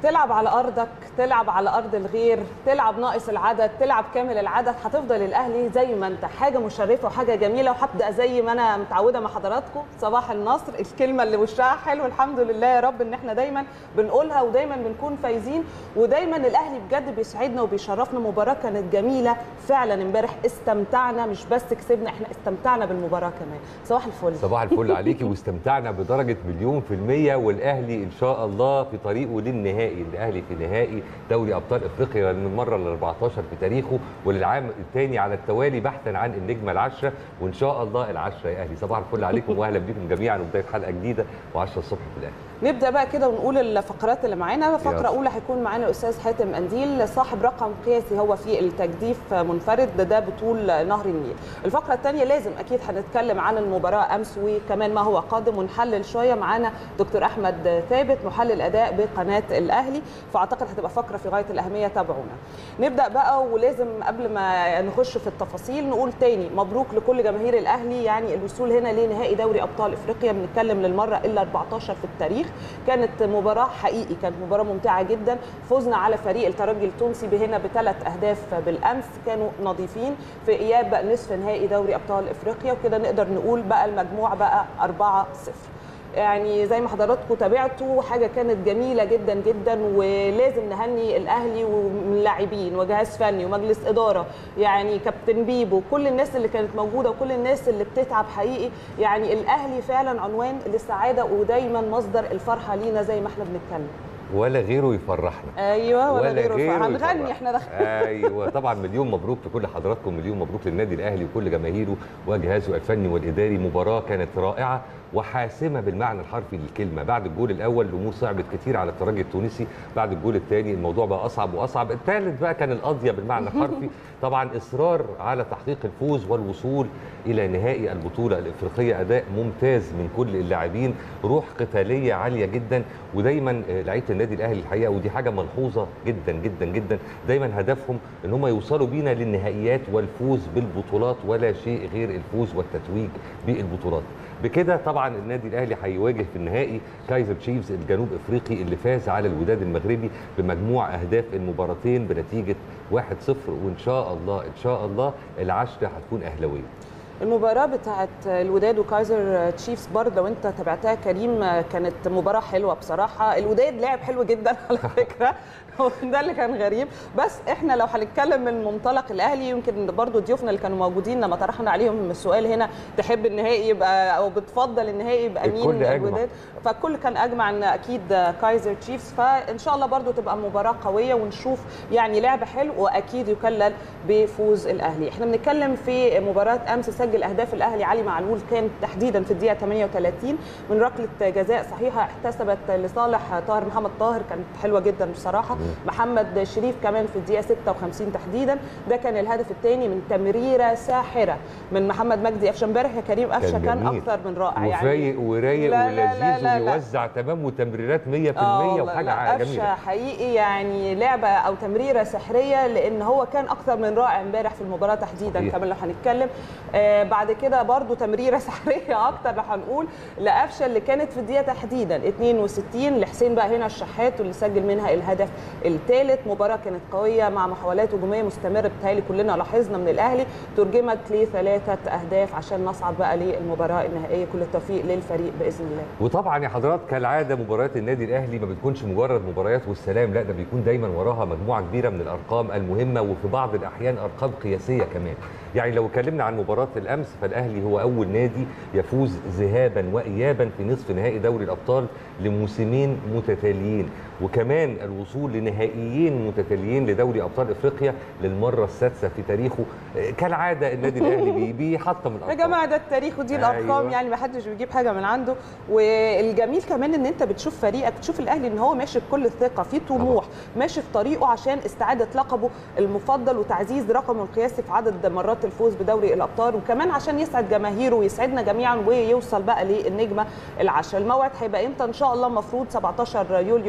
تلعب على ارضك تلعب على ارض الغير تلعب ناقص العدد تلعب كامل العدد هتفضل الاهلي زي ما انت حاجه مشرفه وحاجه جميله وهبدا زي ما انا متعوده مع حضراتكم صباح النصر الكلمه اللي وشها حلو الحمد لله يا رب ان احنا دايما بنقولها ودايما بنكون فايزين ودايما الاهلي بجد بيسعدنا وبيشرفنا مباراه كانت جميله فعلا امبارح استمتعنا مش بس كسبنا احنا استمتعنا بالمباراه كمان صباح الفل صباح الفل عليكي واستمتعنا بدرجه مليون في الميه والاهلي ان شاء الله في طريقه للنهائي الاهلي في نهائي دوري ابطال افريقيا للمره ال 14 في تاريخه وللعام الثاني على التوالي بحثا عن النجمه العشره وان شاء الله العشره يا اهلي صباح الفل عليكم واهلا بكم جميعا وبدايه حلقه جديده و10 الصبح في الاهلي نبدا بقى كده ونقول الفقرات اللي معانا فقره يلا. اولى هيكون معانا الاستاذ حاتم انديل صاحب رقم قياسي هو في التجديف منفرد ده بطول نهر النيل الفقره الثانيه لازم اكيد هنتكلم عن المباراه امس وكمان ما هو قادم ونحلل شويه معانا دكتور احمد ثابت محلل اداء بقناه الاهلي فاعتقد هتبقى فقره في غايه الاهميه تابعونا نبدا بقى ولازم قبل ما نخش في التفاصيل نقول تاني مبروك لكل جماهير الاهلي يعني الوصول هنا لنهائي دوري ابطال افريقيا بنتكلم للمره الا 14 في التاريخ كانت مباراه حقيقي كانت مباراه ممتعه جدا فزنا على فريق الترجي التونسي بهنا بثلاث اهداف بالامس كانوا نظيفين في اياب نصف نهائي دوري ابطال افريقيا وكده نقدر نقول بقى المجموع بقى 4 0 يعني زي ما حضراتكم تابعتوا حاجه كانت جميله جدا جدا ولازم نهني الاهلي واللاعبين وجهاز فني ومجلس اداره يعني كابتن بيبو كل الناس اللي كانت موجوده وكل الناس اللي بتتعب حقيقي يعني الاهلي فعلا عنوان للسعاده ودايما مصدر الفرحه لينا زي ما احنا بنتكلم ولا غيره يفرحنا ايوه ولا, غيره غيره هنغني يفرحنا. احنا داخلين ايوه طبعا مليون مبروك لكل حضراتكم مليون مبروك للنادي الاهلي وكل جماهيره وجهازه الفني والاداري مباراه كانت رائعه وحاسمه بالمعنى الحرفي للكلمه بعد الجول الاول الامور صعبت كتير على الترجي التونسي بعد الجول الثاني الموضوع بقى اصعب واصعب الثالث بقى كان القضيه بالمعنى الحرفي طبعا اصرار على تحقيق الفوز والوصول الى نهائي البطوله الافريقيه اداء ممتاز من كل اللاعبين روح قتاليه عاليه جدا ودايما آه، لعيبه النادي الاهلي الحقيقه ودي حاجه ملحوظه جدا جدا جدا دايما هدفهم ان هم يوصلوا بينا للنهائيات والفوز بالبطولات ولا شيء غير الفوز والتتويج بالبطولات بكده طبعا النادي الاهلي هيواجه في النهائي كايزر تشيفز الجنوب افريقي اللي فاز على الوداد المغربي بمجموع اهداف المباراتين بنتيجه 1-0 وان شاء الله ان شاء الله العشره هتكون اهلاويه المباراة بتاعت الوداد وكايزر تشيفز برضه لو انت تابعتها كريم كانت مباراة حلوة بصراحة الوداد لعب حلو جدا على فكرة ده اللي كان غريب بس احنا لو هنتكلم من منطلق الاهلي يمكن برضه ضيوفنا اللي كانوا موجودين لما طرحنا عليهم السؤال هنا تحب النهائي يبقى او بتفضل النهائي يبقى مين الكل أجمع. الوداد فالكل كان اجمع ان اكيد كايزر تشيفز فان شاء الله برضو تبقى مباراه قويه ونشوف يعني لعب حلو واكيد يكلل بفوز الاهلي احنا بنتكلم في مباراه امس سجل اهداف الاهلي علي معلول كان تحديدا في الدقيقه 38 من ركله جزاء صحيحه احتسبت لصالح طاهر محمد طاهر كانت حلوه جدا بصراحه محمد شريف كمان في الدقيقه 56 تحديدا ده كان الهدف الثاني من تمريره ساحره من محمد مجدي قفشه امبارح يا كريم قفشه كان, جميل. اكثر من رائع وفايق ورايق لا لا لا ولذيذ لا لا. ويوزع تمام وتمريرات 100% آه والله وحاجه لا، جميله قفشه حقيقي يعني لعبه او تمريره سحريه لان هو كان اكثر من رائع امبارح في المباراه تحديدا صحيح. كمان لو هنتكلم آه بعد كده برضو تمريره سحريه اكتر لو هنقول لقفشه اللي كانت في الدقيقه تحديدا 62 لحسين بقى هنا الشحات واللي سجل منها الهدف الثالث مباراه كانت قويه مع محاولات هجوميه مستمره بتهيألي كلنا لاحظنا من الاهلي ترجمت لثلاثه اهداف عشان نصعد بقى للمباراه النهائيه كل التوفيق للفريق باذن الله وطبعا يا حضرات كالعاده مباريات النادي الاهلي ما بتكونش مجرد مباريات والسلام لا ده بيكون دايما وراها مجموعه كبيره من الارقام المهمه وفي بعض الاحيان ارقام قياسيه كمان يعني لو اتكلمنا عن مباراه الامس فالاهلي هو اول نادي يفوز ذهابا وايابا في نصف نهائي دوري الابطال لموسمين متتاليين وكمان الوصول لنهائيين متتاليين لدوري ابطال افريقيا للمره السادسه في تاريخه آه، كالعاده النادي الاهلي بي- بيحطم يا الارقام جماعه ده التاريخ ودي الارقام أيوة. يعني ما حدش بيجيب حاجه من عنده والجميل كمان ان انت بتشوف فريقك تشوف الاهلي ان هو ماشي بكل ثقه في طموح ماشي في طريقه عشان استعاده لقبه المفضل وتعزيز رقمه القياسي في عدد مرات الفوز بدوري الابطال وكمان عشان يسعد جماهيره ويسعدنا جميعا ويوصل بقى للنجمه العشره الموعد هيبقى امتى ان شاء الله المفروض 17 يوليو المباراه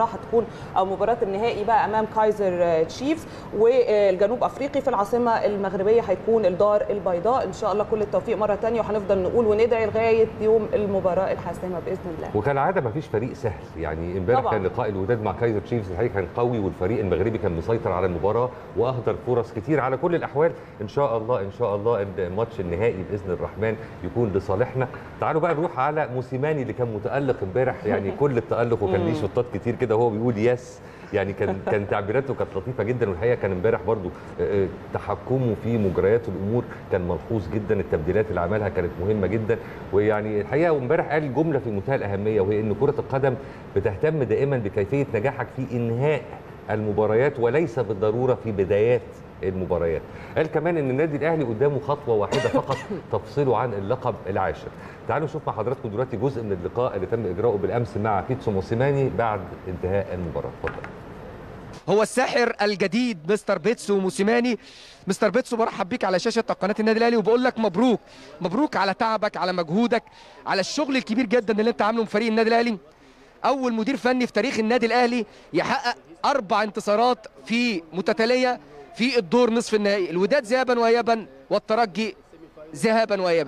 المباراه هتكون او مباراه النهائي بقى امام كايزر تشيفز والجنوب افريقي في العاصمه المغربيه هيكون الدار البيضاء ان شاء الله كل التوفيق مره ثانيه وهنفضل نقول وندعي لغايه يوم المباراه الحاسمه باذن الله وكالعاده ما فيش فريق سهل يعني امبارح طبعاً. كان لقاء الوداد مع كايزر تشيفز الحقيقه كان قوي والفريق المغربي كان مسيطر على المباراه واهدر فرص كتير على كل الاحوال ان شاء الله ان شاء الله ان الماتش النهائي باذن الرحمن يكون لصالحنا تعالوا بقى نروح على موسيماني اللي كان متالق امبارح يعني كل التالق وكان ليه شوطات كتير كده وهو بيقول يس يعني كان كان تعبيراته كانت لطيفه جدا والحقيقه كان امبارح برضو آه، آه، تحكمه في مجريات الامور كان ملحوظ جدا التبديلات اللي عملها كانت مهمه جدا ويعني الحقيقه وامبارح قال جمله في منتهى الاهميه وهي ان كره القدم بتهتم دائما بكيفيه نجاحك في انهاء المباريات وليس بالضروره في بدايات المباريات قال كمان ان النادي الاهلي قدامه خطوه واحده فقط تفصله عن اللقب العاشر تعالوا نشوف مع حضراتكم دلوقتي جزء من اللقاء اللي تم اجراؤه بالامس مع بيتسو موسيماني بعد انتهاء المباراه اتفضل هو الساحر الجديد مستر بيتسو موسيماني مستر بيتسو برحب بيك على شاشه قناه النادي الاهلي وبقول لك مبروك مبروك على تعبك على مجهودك على الشغل الكبير جدا اللي انت عامله في فريق النادي الاهلي اول مدير فني في تاريخ النادي الاهلي يحقق اربع انتصارات في متتاليه في الدور نصف النهائي الوداد ذهابا وايابا والترجي ذهابا وايابا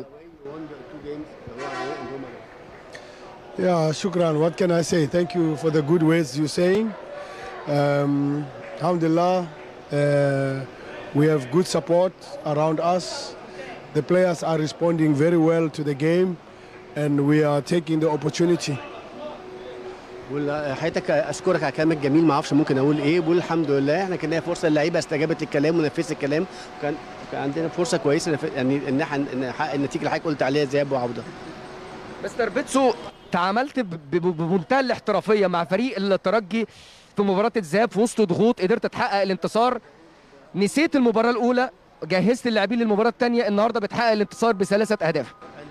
Yeah, shukran. What can I say? Thank you for the good words you're saying. Um, alhamdulillah, uh, we have good support around us. The players are responding very well to the game, and we are taking the opportunity. بقول حياتك اشكرك على كلامك الجميل ما اعرفش ممكن اقول ايه بقول الحمد لله احنا كان لنا فرصه اللعيبه استجابت للكلام ونفذت الكلام وكان كان عندنا فرصه كويسه نف- يعني ان احنا نحقق النتيجه اللي حضرتك قلت عليها ذهاب وعوده مستر بيتسو تعاملت ب- ب- بمنتهى الاحترافيه مع فريق الترجي في مباراه الذهاب في وسط ضغوط قدرت تحقق الانتصار نسيت المباراه الاولى جهزت اللاعبين للمباراه الثانيه النهارده بتحقق الانتصار بثلاثه اهداف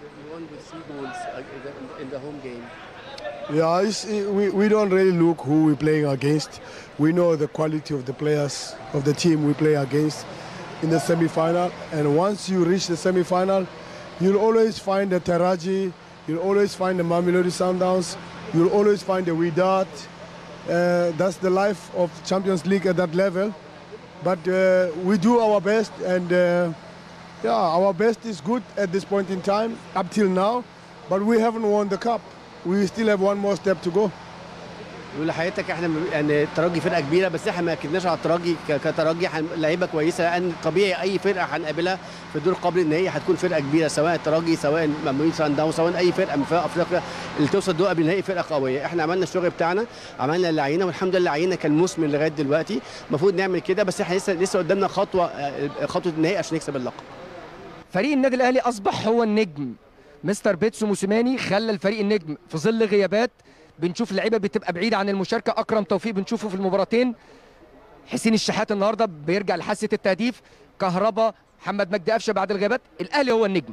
Yeah, it's, we, we don't really look who we're playing against. We know the quality of the players of the team we play against in the semi-final. And once you reach the semi-final, you'll always find the Taraji, you'll always find the Mamelodi Sundowns, you'll always find the Widat. Uh, that's the life of Champions League at that level. But uh, we do our best, and uh, yeah, our best is good at this point in time up till now. But we haven't won the cup. We still have one more step to go. بقول لحضرتك احنا م- يعني الترجي فرقه كبيره بس احنا ما اكدناش على الترجي ك- كترجي هن- لعيبه كويسه لان طبيعي اي فرقه هنقابلها في الدور قبل النهائي هتكون فرقه كبيره سواء الترجي سواء مامورين سان داون سواء اي فرقه من فرق افريقيا اللي توصل دور قبل النهائي فرقه قويه احنا عملنا الشغل بتاعنا عملنا اللي علينا والحمد لله اللي علينا كان مثمر لغايه دلوقتي المفروض نعمل كده بس احنا لسه لسه قدامنا خطوه آه، خطوه النهائي عشان نكسب اللقب فريق النادي الاهلي اصبح هو النجم مستر بيتسو موسيماني خلى الفريق النجم في ظل غيابات بنشوف اللعيبه بتبقى بعيده عن المشاركه اكرم توفيق بنشوفه في المباراتين حسين الشحات النهارده بيرجع لحاسه التهديف كهربا محمد مجدي قفشه بعد الغيابات الاهلي هو النجم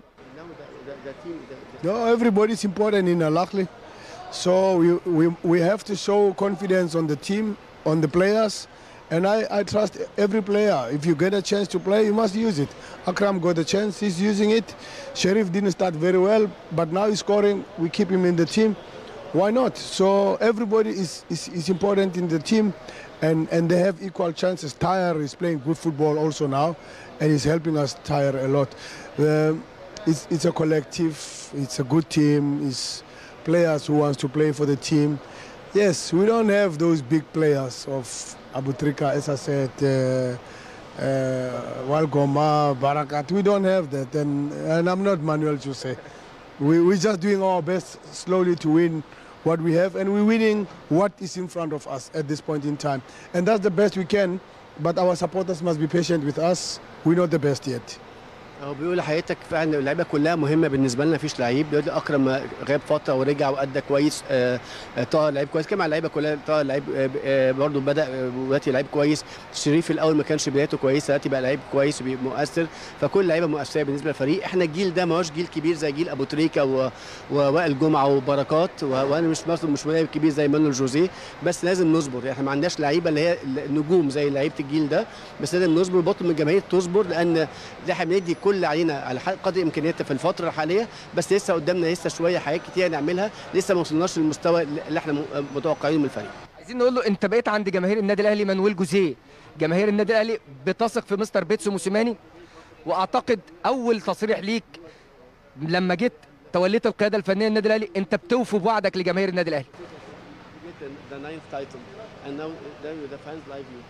No, everybody is important in Al-Ahly. So we, we, we have to show confidence on the team, on the players. And I, I trust every player. If you get a chance to play, you must use it. Akram got a chance, he's using it. Sheriff didn't start very well, but now he's scoring. We keep him in the team. Why not? So everybody is, is, is important in the team and, and they have equal chances. Tyre is playing good football also now and he's helping us Tyre a lot. Um, it's, it's a collective, it's a good team, it's players who wants to play for the team. Yes, we don't have those big players of Abu Trika, as I said, uh, uh, Walgoma, Barakat. We don't have that, and, and I'm not Manuel Jose. We, we're just doing our best slowly to win what we have, and we're winning what is in front of us at this point in time. And that's the best we can, but our supporters must be patient with us. We're not the best yet. هو بيقول لحضرتك فعلا اللعيبه كلها مهمه بالنسبه لنا مفيش لعيب دلوقتي اكرم غاب فتره ورجع وادى كويس آه، آه، طه لعيب كويس كمان اللعيبه كلها طه لعيب آه، آه، برضه بدا آه، دلوقتي لعيب كويس شريف الاول ما كانش بدايته كويسه دلوقتي بقى لعيب كويس ومؤثر فكل لعيبه مؤثره بالنسبه للفريق احنا الجيل ده ما هوش جيل كبير زي جيل ابو تريكه و- ووائل جمعه وبركات و- وانا مش برضه مش مدرب كبير زي مانويل جوزيه بس لازم نصبر احنا ما عندناش لعيبه اللي هي النجوم زي لعيبه الجيل ده بس لازم نصبر بطل من الجماهير تصبر لان احنا بندي كل علينا على حد- قدر امكانياتنا في الفتره الحاليه بس لسه قدامنا لسه شويه حاجات كتير نعملها لسه ما وصلناش للمستوى اللي احنا م- متوقعينه من الفريق عايزين نقول له انت بقيت عند جماهير النادي الاهلي مانويل جوزيه جماهير النادي الاهلي بتثق في مستر بيتسو موسيماني واعتقد اول تصريح ليك لما جيت توليت القياده الفنيه للنادي الاهلي انت بتوفي بوعدك لجماهير النادي الاهلي get the, the ninth title, and now then the fans like you.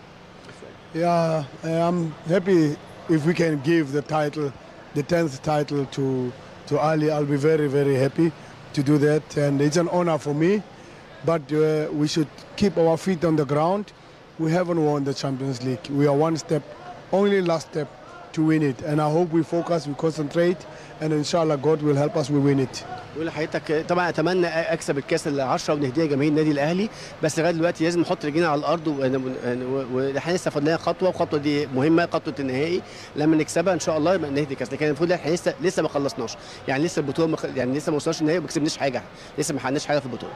Yeah, I'm happy if we can give the title, the tenth title to to Ali. I'll be very very happy to do that, and it's an honor for me. But uh, we should keep our feet on the ground. We haven't won the Champions League. We are one step, only last step to win it. And I hope we focus, we concentrate, and inshallah God will help us. We win it. بقول لحضرتك طبعا اتمنى اكسب الكاس ال 10 ونهديها جماهير النادي الاهلي بس لغايه دلوقتي لازم نحط رجلينا على الارض واحنا لسه فاضل لنا خطوه والخطوه دي مهمه خطوه النهائي لما نكسبها ان شاء الله يبقى نهدي الكاس لكن المفروض احنا لسه لسه ما خلصناش يعني لسه البطوله مخ... يعني لسه ما وصلناش النهائي وما كسبناش حاجه لسه ما حققناش حاجه في البطوله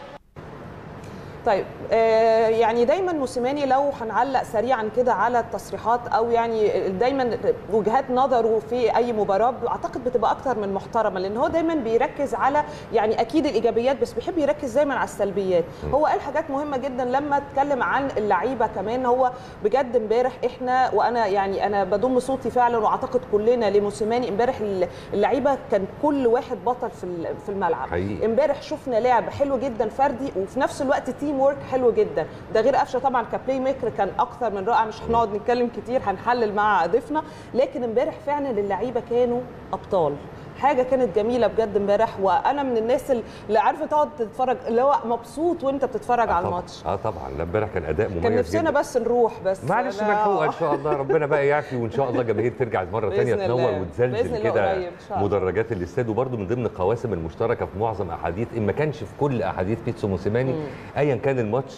طيب آه، يعني دايما موسيماني لو هنعلق سريعا كده على التصريحات او يعني دايما وجهات نظره في اي مباراه اعتقد بتبقى اكتر من محترمه لان هو دايما بيركز على يعني اكيد الايجابيات بس بيحب يركز دايما على السلبيات هو قال حاجات مهمه جدا لما اتكلم عن اللعيبه كمان هو بجد امبارح احنا وانا يعني انا بضم صوتي فعلا واعتقد كلنا لموسيماني امبارح اللعيبه كان كل واحد بطل في ال- في الملعب حقيقي. امبارح شفنا لعب حلو جدا فردي وفي نفس الوقت تيم ورك حلو جدا ده غير قفشه طبعا كبلاي ميكر كان اكثر من رائع مش هنقعد نتكلم كتير هنحلل مع ضيفنا لكن امبارح فعلا اللعيبه كانوا ابطال حاجه كانت جميله بجد امبارح وانا من الناس اللي عارفه تقعد تتفرج اللي هو مبسوط وانت بتتفرج على طبعاً. الماتش اه طبعا لا امبارح كان اداء مميز كان نفسنا جدا. بس نروح بس معلش أنا- ملحوقه ان شاء الله ربنا بقى يعفي وان شاء الله الجماهير ترجع مره بإذن ثانيه الله. تنور بإذن وتزلزل الله كده قريب إن شاء الله. مدرجات الاستاد وبرده من ضمن القواسم المشتركه في معظم احاديث ان ما كانش في كل احاديث بيتسو موسيماني ايا كان الماتش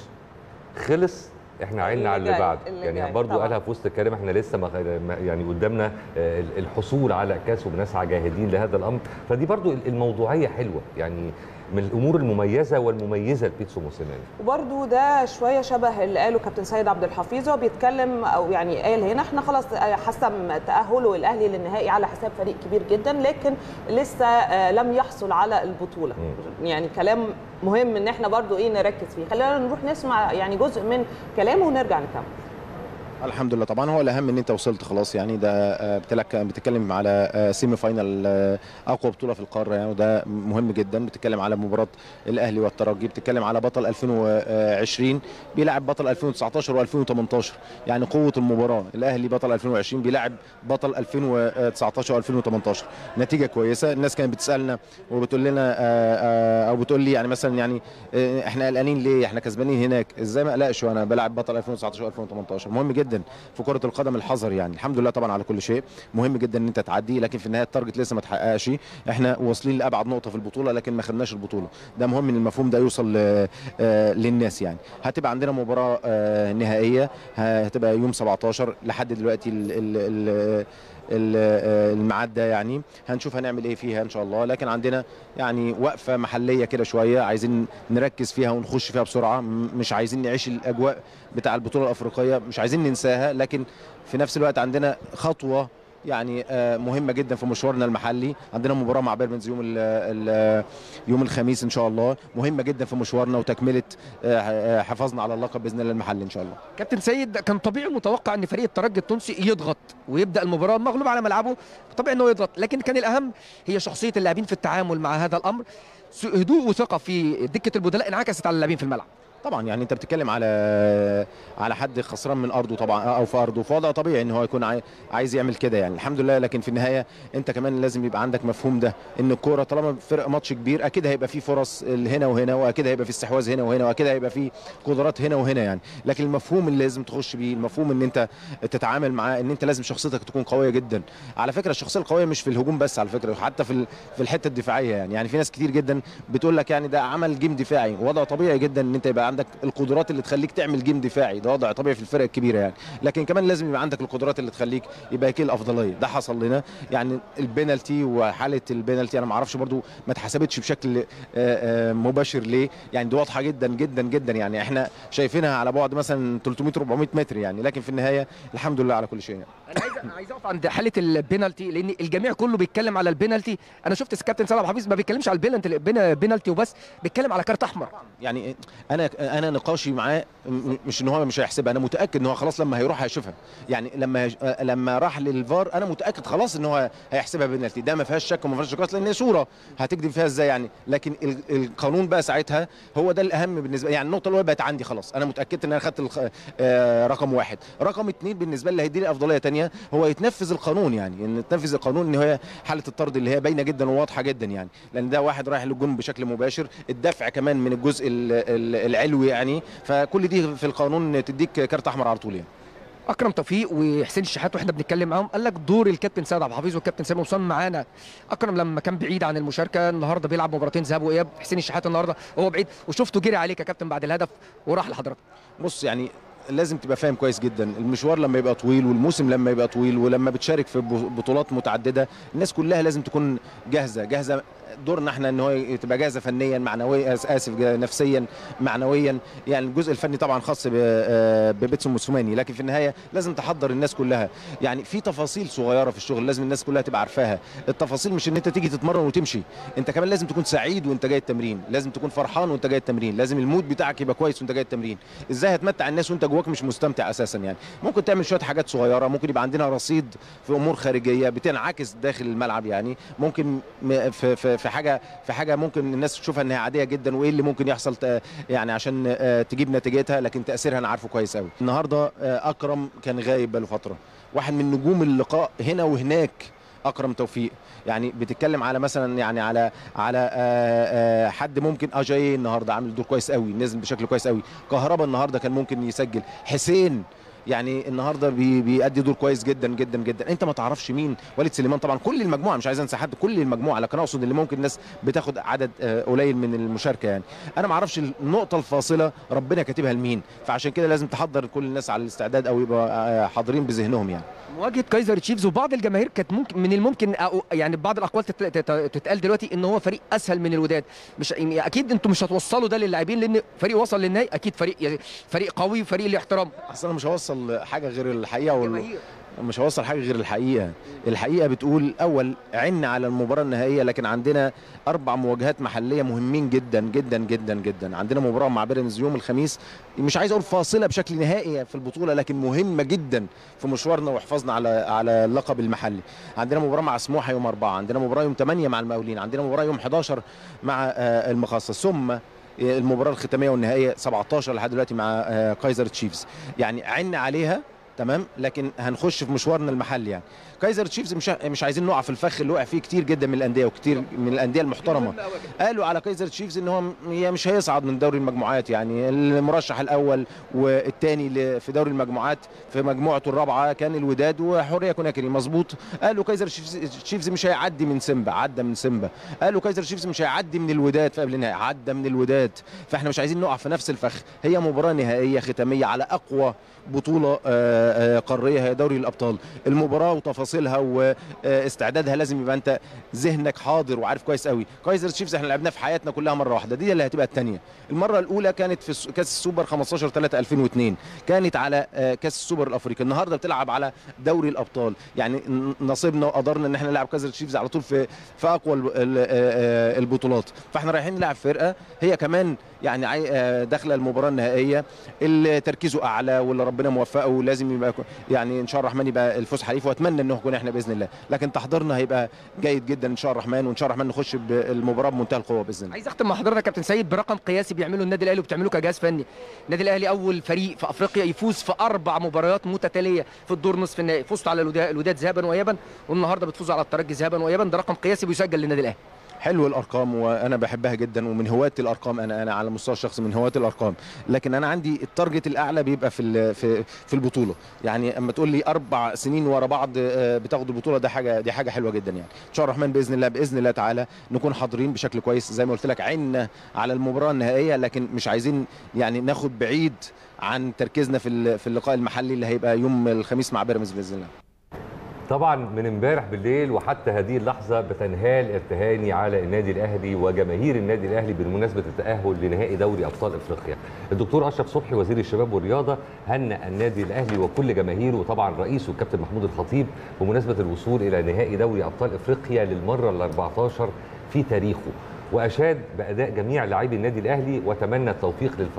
خلص احنا عيننا على اللي اللي جاي، بعد اللي يعني جاي، برضو طبعاً. قالها في وسط الكلام احنا لسه ما ما- يعني قدامنا آه، الحصول على كاس وبنسعى جاهدين لهذا الامر فدي برضو الموضوعيه حلوه يعني من الامور المميزه والمميزه لبيتسو موسيماني وبرده ده شويه شبه اللي قاله كابتن سيد عبد الحفيظ هو بيتكلم او يعني قال هنا احنا خلاص حسم تاهله الاهلي للنهائي على حساب فريق كبير جدا لكن لسه آه، لم يحصل على البطوله يعني كلام مهم ان احنا برضو ايه نركز فيه خلينا نروح نسمع يعني جزء من كلامه ونرجع نكمل الحمد لله طبعا هو الاهم ان انت وصلت خلاص يعني ده آه، بتلك بتتكلم على آه، سيمي فاينال آه، اقوى بطوله في القاره يعني وده مهم جدا بتتكلم على مباراه الاهلي والترجي بتتكلم على بطل 2020 بيلعب بطل 2019 و2018 يعني قوه المباراه الاهلي بطل 2020 بيلعب بطل 2019 و2018 نتيجه كويسه الناس كانت بتسالنا وبتقول لنا آه، آه، او بتقول لي يعني مثلا يعني آه، احنا قلقانين ليه احنا كسبانين هناك ازاي ما اقلقش وانا بلعب بطل 2019 و2018 مهم جدا في كره القدم الحذر يعني الحمد لله طبعا على كل شيء مهم جدا ان انت تعدي لكن في النهايه التارجت لسه ما اتحققش احنا واصلين لابعد نقطه في البطوله لكن ما خدناش البطوله ده مهم ان المفهوم ده يوصل ل- آه، للناس يعني هتبقى عندنا مباراه آه، نهائيه هتبقى يوم 17 لحد دلوقتي ال ال ال ال- آه، الميعاد ده يعني هنشوف هنعمل ايه فيها ان شاء الله لكن عندنا يعني وقفه محليه كده شويه عايزين نركز فيها ونخش فيها بسرعه م- مش عايزين نعيش الاجواء بتاع البطوله الافريقيه مش عايزين ننساها لكن في نفس الوقت عندنا خطوه يعني آه، مهمه جدا في مشوارنا المحلي عندنا مباراه مع بيراميدز يوم ال ال يوم الخميس ان شاء الله مهمه جدا في مشوارنا وتكمله آه، آه، حفاظنا على اللقب باذن الله المحلي ان شاء الله كابتن سيد كان طبيعي متوقع ان فريق الترجي التونسي يضغط ويبدا المباراه مغلوب على ملعبه طبيعي انه يضغط لكن كان الاهم هي شخصيه اللاعبين في التعامل مع هذا الامر س- هدوء وثقه في دكه البدلاء انعكست على اللاعبين في الملعب طبعا يعني انت بتتكلم على على حد خسران من ارضه طبعا او في ارضه فوضع طبيعي ان هو يكون عاي- عايز يعمل كده يعني الحمد لله لكن في النهايه انت كمان لازم يبقى عندك مفهوم ده ان الكوره طالما فرق ماتش كبير اكيد هيبقى فيه فرص هنا وهنا واكيد هيبقى فيه استحواذ هنا وهنا واكيد هيبقى فيه قدرات هنا وهنا يعني لكن المفهوم اللي لازم تخش بيه المفهوم ان انت تتعامل معاه ان انت لازم شخصيتك تكون قويه جدا على فكره الشخصيه القويه مش في الهجوم بس على فكره حتى في ال- في الحته الدفاعيه يعني يعني في ناس كتير جدا بتقول لك يعني ده عمل جيم دفاعي وضع طبيعي جدا ان انت يبقى عندك القدرات اللي تخليك تعمل جيم دفاعي ده وضع طبيعي في الفرق الكبيره يعني لكن كمان لازم يبقى عندك القدرات اللي تخليك يبقى لك الافضليه ده حصل لنا يعني البينالتي وحاله البينالتي انا ما اعرفش برضو ما اتحسبتش بشكل آه، آه، مباشر ليه يعني دي واضحه جدا جدا جدا يعني احنا شايفينها على بعد مثلا 300 400 متر يعني لكن في النهايه الحمد لله على كل شيء يعني. انا عايز عايز اقف عند حاله البينالتي لان الجميع كله بيتكلم على البينالتي انا شفت الكابتن سلام حفيظ ما بيتكلمش على البينالتي البينالتي وبس بيتكلم على كارت احمر يعني انا انا نقاشي معاه م- مش ان هو مش هيحسبها انا متاكد ان هو خلاص لما هيروح هيشوفها يعني لما هيش- آه، لما راح للفار انا متاكد خلاص ان هو هيحسبها بنالتي ده ما فيهاش شك وما فيهاش نقاش لان هي صوره هتكذب فيها ازاي يعني لكن ال- القانون بقى ساعتها هو ده الاهم بالنسبه يعني النقطه الاولى بقت عندي خلاص انا متاكد ان انا خدت الخ... آه، رقم واحد رقم اتنين بالنسبه لي هيديني افضليه تانية هو يتنفذ القانون يعني ان تنفذ القانون ان هي حاله الطرد اللي هي باينه جدا وواضحه جدا يعني لان ده واحد رايح للجون بشكل مباشر الدفع كمان من الجزء ال- ال- العلوي يعني فكل دي في القانون تديك كارت احمر على طول يعني اكرم توفيق وحسين الشحات واحنا بنتكلم معاهم قال لك دور الكابتن سيد عبد الحفيظ والكابتن سامي وصام معانا اكرم لما كان بعيد عن المشاركه النهارده بيلعب مباراتين ذهاب واياب حسين الشحات النهارده هو بعيد وشفته جري عليك يا كابتن بعد الهدف وراح لحضرتك بص يعني لازم تبقى فاهم كويس جدا المشوار لما يبقى طويل والموسم لما يبقى طويل ولما بتشارك في ب- بطولات متعدده الناس كلها لازم تكون جاهزه جاهزه دورنا احنا ان هو تبقى جاهزه فنيا معنويا اسف جا- نفسيا معنويا يعني الجزء الفني طبعا خاص ب- آه، ببيتسو موسوماني لكن في النهايه لازم تحضر الناس كلها يعني في تفاصيل صغيره في الشغل لازم الناس كلها تبقى عارفاها التفاصيل مش ان انت تيجي تتمرن وتمشي انت كمان لازم تكون سعيد وانت جاي التمرين لازم تكون فرحان وانت جاي التمرين لازم المود بتاعك يبقى كويس وانت جاي التمرين ازاي هتمتع الناس وانت جواك مش مستمتع اساسا يعني ممكن تعمل شويه حاجات صغيره ممكن يبقى عندنا رصيد في امور خارجيه بتنعكس داخل الملعب يعني ممكن م- في في في حاجه في حاجه ممكن الناس تشوفها انها عاديه جدا وايه اللي ممكن يحصل ت- يعني عشان آه، تجيب نتيجتها لكن تاثيرها انا عارفه كويس قوي النهارده آه، اكرم كان غايب بقاله فتره واحد من نجوم اللقاء هنا وهناك اكرم توفيق يعني بتتكلم على مثلا يعني على على آه، آه، حد ممكن اجاي النهارده عامل دور كويس قوي نزل بشكل كويس قوي كهربا النهارده كان ممكن يسجل حسين يعني النهارده بي بيأدي دور كويس جدا جدا جدا انت ما تعرفش مين وليد سليمان طبعا كل المجموعه مش عايز انسى حد كل المجموعه لكن اقصد اللي ممكن الناس بتاخد عدد آه، قليل من المشاركه يعني انا ما اعرفش النقطه الفاصله ربنا كاتبها لمين فعشان كده لازم تحضر كل الناس على الاستعداد او يبقى آه، حاضرين بذهنهم يعني مواجهه كايزر تشيفز وبعض الجماهير كانت ممكن من الممكن أو يعني بعض الاقوال تت- تت- تتقال دلوقتي ان هو فريق اسهل من الوداد مش يعني اكيد انتم مش هتوصلوا ده للاعبين لان فريق وصل للنهائي اكيد فريق يعني فريق قوي وفريق له احترام اصل انا مش هوصل حاجه غير الحقيقه وال... جماهير. مش هوصل حاجه غير الحقيقه الحقيقه بتقول اول عنا على المباراه النهائيه لكن عندنا اربع مواجهات محليه مهمين جدا جدا جدا جدا عندنا مباراه مع بيراميدز يوم الخميس مش عايز اقول فاصله بشكل نهائي في البطوله لكن مهمه جدا في مشوارنا وحفاظنا على على اللقب المحلي عندنا مباراه مع سموحه يوم أربعة عندنا مباراه يوم 8 مع المقاولين عندنا مباراه يوم 11 مع آه، المخصص ثم المباراه الختاميه والنهائيه 17 لحد دلوقتي مع آه، كايزر تشيفز يعني عنا عليها تمام لكن هنخش في مشوارنا المحلي يعني كايزر تشيفز مش مش عايزين نقع في الفخ اللي وقع فيه كتير جدا من الانديه وكتير من الانديه المحترمه قالوا على كايزر تشيفز ان هو م- هي مش هيصعد من دوري المجموعات يعني المرشح الاول والثاني في دوري المجموعات في مجموعته الرابعه كان الوداد وحوريه كوناكري مظبوط قالوا كايزر تشيفز تشيفز مش هيعدي من سيمبا عدى من سيمبا قالوا كايزر تشيفز مش هيعدي من الوداد في قبل النهائي عدى من الوداد فاحنا مش عايزين نقع في نفس الفخ هي مباراه نهائيه ختاميه على اقوى بطوله آه، آه، قاريه هي دوري الابطال المباراه وتفاصيلها واستعدادها لازم يبقى انت ذهنك حاضر وعارف كويس قوي كايزر تشيفز احنا لعبناه في حياتنا كلها مره واحده دي اللي هتبقى الثانيه المره الاولى كانت في الس- كاس السوبر 15 3 2002 كانت على آه، كاس السوبر الافريقي النهارده بتلعب على دوري الابطال يعني ن- نصيبنا وقدرنا ان احنا نلعب كايزر تشيفز على طول في في اقوى ال- ال- آه، آه، البطولات فاحنا رايحين نلعب فرقه هي كمان يعني عاي- آه، داخله المباراه النهائيه اللي تركيزه اعلى واللي ربنا موفقه ولازم يبقى كو- يعني ان شاء الله الرحمن يبقى الفوز حليف واتمنى انه نكون احنا باذن الله لكن تحضيرنا هيبقى جيد جدا ان شاء الله الرحمن وان شاء الله الرحمن نخش بالمباراه بمنتهى القوه باذن الله عايز اختم مع حضرتك يا كابتن سيد برقم قياسي بيعمله النادي الاهلي وبتعمله كجهاز فني النادي الاهلي اول فريق في افريقيا يفوز في اربع مباريات متتاليه في الدور نصف النهائي فزتوا على الودا- الوداد ذهابا وايابا والنهارده بتفوزوا على الترجي ذهابا وايابا ده رقم قياسي بيسجل للنادي الاهلي حلو الارقام وانا بحبها جدا ومن هواة الارقام انا انا على المستوى الشخصي من هواة الارقام لكن انا عندي التارجت الاعلى بيبقى في ال- في في البطوله يعني اما تقول لي اربع سنين ورا بعض آه، بتاخد البطوله ده حاجه دي حاجه حلوه جدا يعني ان شاء الله الرحمن باذن الله باذن الله تعالى نكون حاضرين بشكل كويس زي ما قلت لك عنا على المباراه النهائيه لكن مش عايزين يعني ناخد بعيد عن تركيزنا في ال- في اللقاء المحلي اللي هيبقى يوم الخميس مع بيراميدز باذن الله طبعا من امبارح بالليل وحتى هذه اللحظه بتنهال التهاني على النادي الاهلي وجماهير النادي الاهلي بمناسبه التاهل لنهائي دوري ابطال افريقيا. الدكتور اشرف صبحي وزير الشباب والرياضه هنأ النادي الاهلي وكل جماهيره وطبعا رئيسه الكابتن محمود الخطيب بمناسبه الوصول الى نهائي دوري ابطال افريقيا للمره ال 14 في تاريخه. واشاد باداء جميع لاعبي النادي الاهلي وتمنى التوفيق للفريق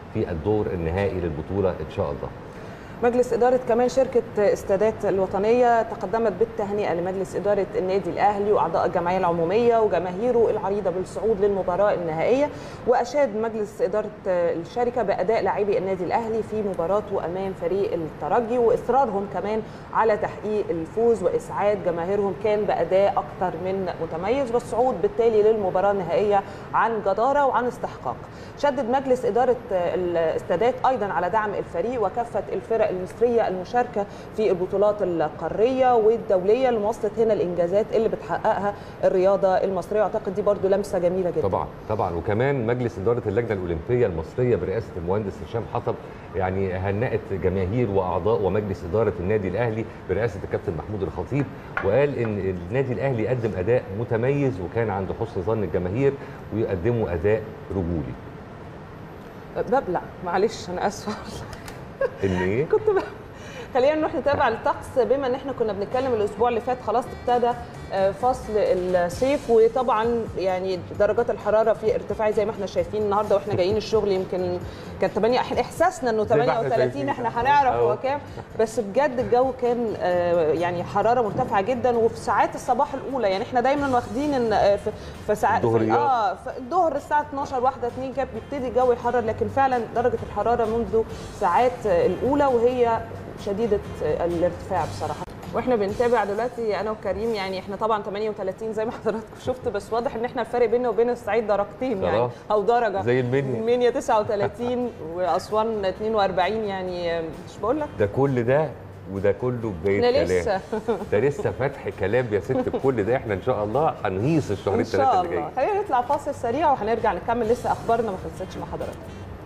في الدور النهائي للبطوله ان شاء الله مجلس إدارة كمان شركة استادات الوطنية تقدمت بالتهنئة لمجلس إدارة النادي الأهلي وأعضاء الجمعية العمومية وجماهيره العريضة بالصعود للمباراة النهائية وأشاد مجلس إدارة الشركة بأداء لاعبي النادي الأهلي في مباراته أمام فريق الترجي وإصرارهم كمان على تحقيق الفوز وإسعاد جماهيرهم كان بأداء أكثر من متميز والصعود بالتالي للمباراة النهائية عن جدارة وعن استحقاق شدد مجلس إدارة الاستادات أيضا على دعم الفريق وكافة الفرق المصريه المشاركه في البطولات القاريه والدوليه لمواصله هنا الانجازات اللي بتحققها الرياضه المصريه اعتقد دي برضو لمسه جميله جدا طبعا طبعا وكمان مجلس اداره اللجنه الاولمبيه المصريه برئاسه المهندس هشام حطب يعني هنأت جماهير واعضاء ومجلس اداره النادي الاهلي برئاسه الكابتن محمود الخطيب وقال ان النادي الاهلي قدم اداء متميز وكان عند حسن ظن الجماهير ويقدموا اداء رجولي ببلع معلش انا اسفه ان ايه كنت ب... خلينا نروح نتابع الطقس بما ان احنا كنا بنتكلم الاسبوع اللي فات خلاص ابتدى فصل الصيف وطبعا يعني درجات الحراره في ارتفاع زي ما احنا شايفين النهارده واحنا جايين الشغل يمكن كان 8 احنا احساسنا انه 38 احنا هنعرف هو كام بس بجد الجو كان يعني حراره مرتفعه جدا وفي ساعات الصباح الاولى يعني احنا دايما واخدين ان في ساعات اه في الظهر الساعه 12 1 2 كده بيبتدي الجو يحرر لكن فعلا درجه الحراره منذ ساعات الاولى وهي شديده الارتفاع بصراحه واحنا بنتابع دلوقتي انا وكريم يعني احنا طبعا 38 زي ما حضراتكم شفتوا بس واضح ان احنا الفرق بيننا وبين الصعيد درجتين يعني او درجه زي المنيا المنيا 39 واسوان 42 يعني مش بقول لك ده كل ده وده كله بدايه احنا كلام لسه ده لسه فتح كلام يا ست بكل ده احنا ان شاء الله هنهيص الشهرين ان الثلاثه شاء اللي الله جايين خلينا نطلع فاصل سريع وهنرجع نكمل لسه اخبارنا ما خلصتش مع حضراتكم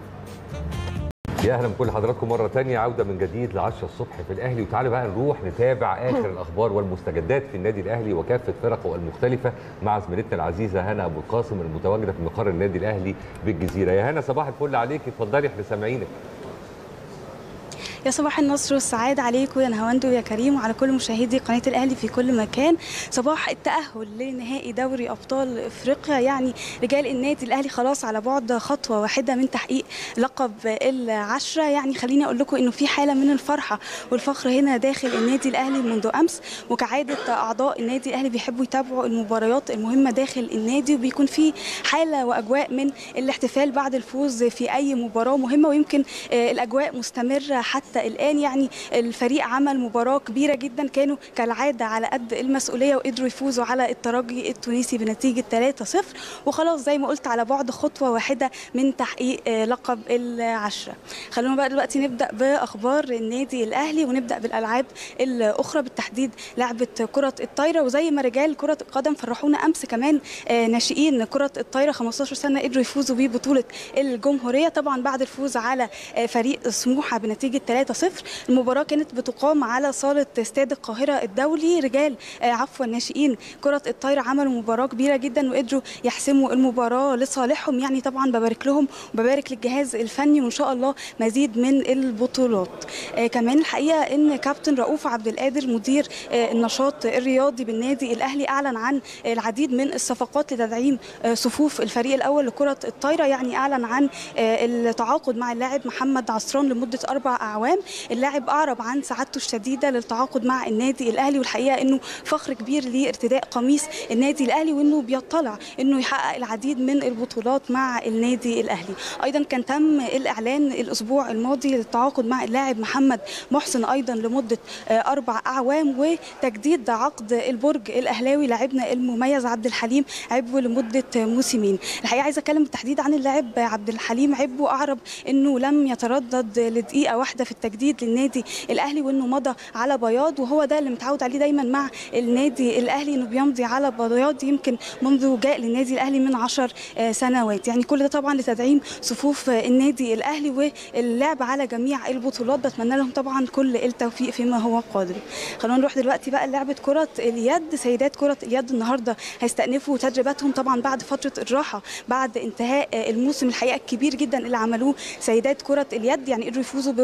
يا اهلا بكل حضراتكم مره تانية عوده من جديد ل 10 الصبح في الاهلي وتعالوا بقى نروح نتابع اخر الاخبار والمستجدات في النادي الاهلي وكافه فرقه المختلفه مع زميلتنا العزيزه هنا ابو القاسم المتواجده في مقر النادي الاهلي بالجزيره يا هنا صباح الفل عليك اتفضلي احنا سامعينك يا صباح النصر والسعادة عليكم يا نهاوند ويا كريم وعلى كل مشاهدي قناة الأهلي في كل مكان صباح التأهل لنهائي دوري أبطال إفريقيا يعني رجال النادي الأهلي خلاص على بعد خطوة واحدة من تحقيق لقب العشرة يعني خليني أقول لكم إنه في حالة من الفرحة والفخر هنا داخل النادي الأهلي منذ أمس وكعادة أعضاء النادي الأهلي بيحبوا يتابعوا المباريات المهمة داخل النادي وبيكون في حالة وأجواء من الاحتفال بعد الفوز في أي مباراة مهمة ويمكن الأجواء مستمرة حتى حتى الان يعني الفريق عمل مباراه كبيره جدا كانوا كالعاده على قد المسؤوليه وقدروا يفوزوا على الترجي التونسي بنتيجه 3-0 وخلاص زي ما قلت على بعد خطوه واحده من تحقيق لقب العشره خلونا بقى دلوقتي نبدا باخبار النادي الاهلي ونبدا بالالعاب الاخرى بالتحديد لعبه كره الطايره وزي ما رجال كره القدم فرحونا امس كمان ناشئين كره الطايره 15 سنه قدروا يفوزوا ببطوله الجمهوريه طبعا بعد الفوز على فريق سموحه بنتيجه 3-0 المباراة كانت بتقام على صالة استاد القاهرة الدولي رجال عفوا الناشئين كرة الطايرة عملوا مباراة كبيرة جدا وقدروا يحسموا المباراة لصالحهم يعني طبعا ببارك لهم وببارك للجهاز الفني وإن شاء الله مزيد من البطولات كمان الحقيقة إن كابتن رؤوف عبد القادر مدير النشاط الرياضي بالنادي الأهلي أعلن عن العديد من الصفقات لتدعيم صفوف الفريق الأول لكرة الطايرة يعني أعلن عن التعاقد مع اللاعب محمد عصران لمدة أربع أعوام اللاعب اعرب عن سعادته الشديده للتعاقد مع النادي الاهلي والحقيقه انه فخر كبير لارتداء قميص النادي الاهلي وانه بيطلع انه يحقق العديد من البطولات مع النادي الاهلي ايضا كان تم الاعلان الاسبوع الماضي للتعاقد مع اللاعب محمد محسن ايضا لمده اربع اعوام وتجديد عقد البرج الاهلاوي لاعبنا المميز عبد الحليم عبو لمده موسمين الحقيقه عايزه اتكلم بالتحديد عن اللاعب عبد الحليم عبو اعرب انه لم يتردد لدقيقه واحده في التجديد للنادي الاهلي وانه مضى على بياض وهو ده اللي متعود عليه دايما مع النادي الاهلي انه بيمضي على بياض يمكن منذ جاء للنادي الاهلي من عشر سنوات يعني كل ده طبعا لتدعيم صفوف النادي الاهلي واللعب على جميع البطولات بتمنى لهم طبعا كل التوفيق فيما هو قادم خلونا نروح دلوقتي بقى لعبه كره اليد سيدات كره اليد النهارده هيستأنفوا تدريباتهم طبعا بعد فتره الراحه بعد انتهاء الموسم الحقيقه الكبير جدا اللي عملوه سيدات كره اليد يعني قدروا يفوزوا ببطوله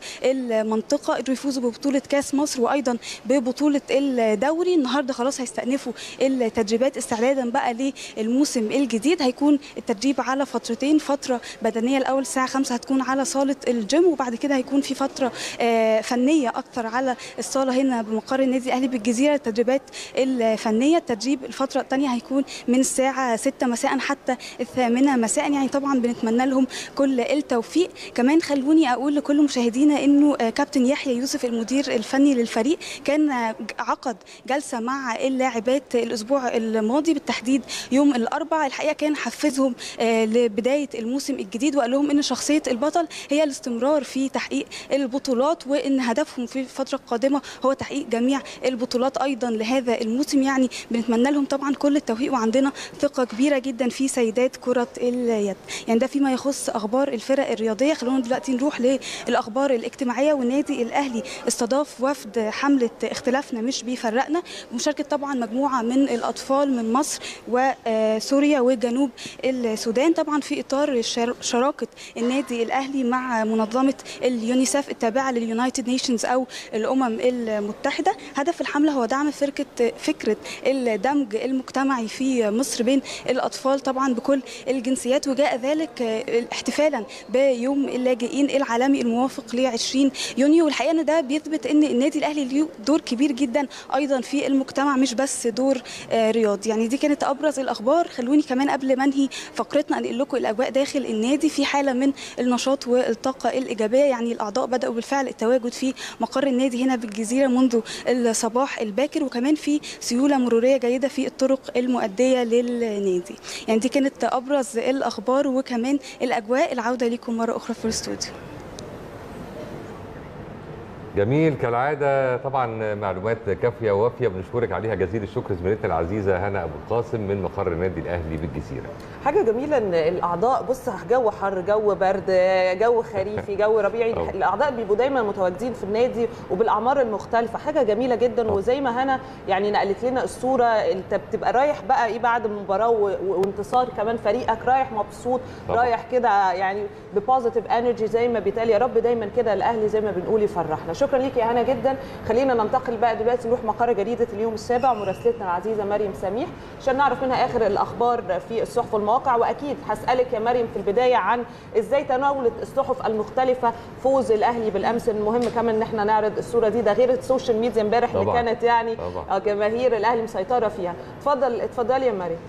المنطقه قدروا يفوزوا ببطوله كاس مصر وايضا ببطوله الدوري النهارده خلاص هيستأنفوا التدريبات استعدادا بقى للموسم الجديد هيكون التدريب على فترتين فتره بدنيه الاول الساعه 5 هتكون على صاله الجيم وبعد كده هيكون في فتره آه، فنيه اكتر على الصاله هنا بمقر النادي الاهلي بالجزيره التدريبات الفنيه التدريب الفتره الثانيه هيكون من الساعه 6 مساء حتى الثامنه مساء يعني طبعا بنتمنى لهم كل التوفيق كمان خلوني اقول لكل مشاهدينا انه آه، كابتن يحيى يوسف المدير الفني للفريق كان آه، عقد جلسه مع اللاعبات الاسبوع الماضي بالتحديد يوم الاربعاء الحقيقه كان حفزهم آه، لبدايه الموسم الجديد وقال لهم ان شخصيه البطل هي الاستمرار في تحقيق البطولات وان هدفهم في الفتره القادمه هو تحقيق جميع البطولات ايضا لهذا الموسم يعني بنتمنى لهم طبعا كل التوفيق وعندنا ثقه كبيره جدا في سيدات كره اليد يعني ده فيما يخص اخبار الفرق الرياضيه خلونا دلوقتي نروح للاخبار الاجتماعيه والنادي الاهلي استضاف وفد حمله اختلافنا مش بيفرقنا بمشاركه طبعا مجموعه من الاطفال من مصر وسوريا وجنوب السودان طبعا في اطار شر- شراكه النادي الاهلي مع منظمه اليونيسف التابعه لليونايتد نيشنز او الامم المتحده هدف الحمله هو دعم فكره فكره الدمج المجتمعي في مصر بين الاطفال طبعا بكل الجنسيات وجاء ذلك احتفالا بيوم اللاجئين العالمي الموافق ل 20 يونيو والحقيقه ان ده بيثبت ان النادي الاهلي له دور كبير جدا ايضا في المجتمع مش بس دور آه، رياضي يعني دي كانت ابرز الاخبار خلوني كمان قبل ما انهي فقرتنا انقل لكم الاجواء داخل النادي في حاله من النشاط والطاقه الايجابيه يعني الاعضاء بداوا بالفعل التواجد في مقر النادي هنا بالجزيره منذ الصباح الباكر وكمان في سيوله مروريه جيده في الطرق المؤديه للنادي يعني دي كانت ابرز الاخبار وكمان الاجواء العوده لكم مره اخرى في الاستوديو جميل كالعاده طبعا معلومات كافيه ووافيه بنشكرك عليها جزيل الشكر زميلتنا العزيزه هنا ابو القاسم من مقر النادي الاهلي بالجزيره حاجه جميله ان الاعضاء بص جو حر جو برد جو خريفي جو ربيعي طبعا. الاعضاء بيبقوا دايما متواجدين في النادي وبالاعمار المختلفه حاجه جميله جدا طبعا. وزي ما هنا يعني نقلت لنا الصوره انت بتبقى رايح بقى ايه بعد المباراه و- و- وانتصار كمان فريقك رايح مبسوط طبعا. رايح كده يعني ببوزيتيف انرجي زي ما بيتقال يا رب دايما كده الاهلي زي ما بنقول يفرحنا شكرا ليك يا هنا جدا خلينا ننتقل بقى دلوقتي نروح مقر جريده اليوم السابع مراسلتنا العزيزه مريم سميح عشان نعرف منها اخر الاخبار في الصحف والمواقع واكيد هسالك يا مريم في البدايه عن ازاي تناولت الصحف المختلفه فوز الاهلي بالامس المهم كمان ان احنا نعرض الصوره دي ده غير السوشيال ميديا امبارح اللي طبعاً. كانت يعني طبعاً. آه، جماهير الاهلي مسيطره فيها اتفضل اتفضلي يا مريم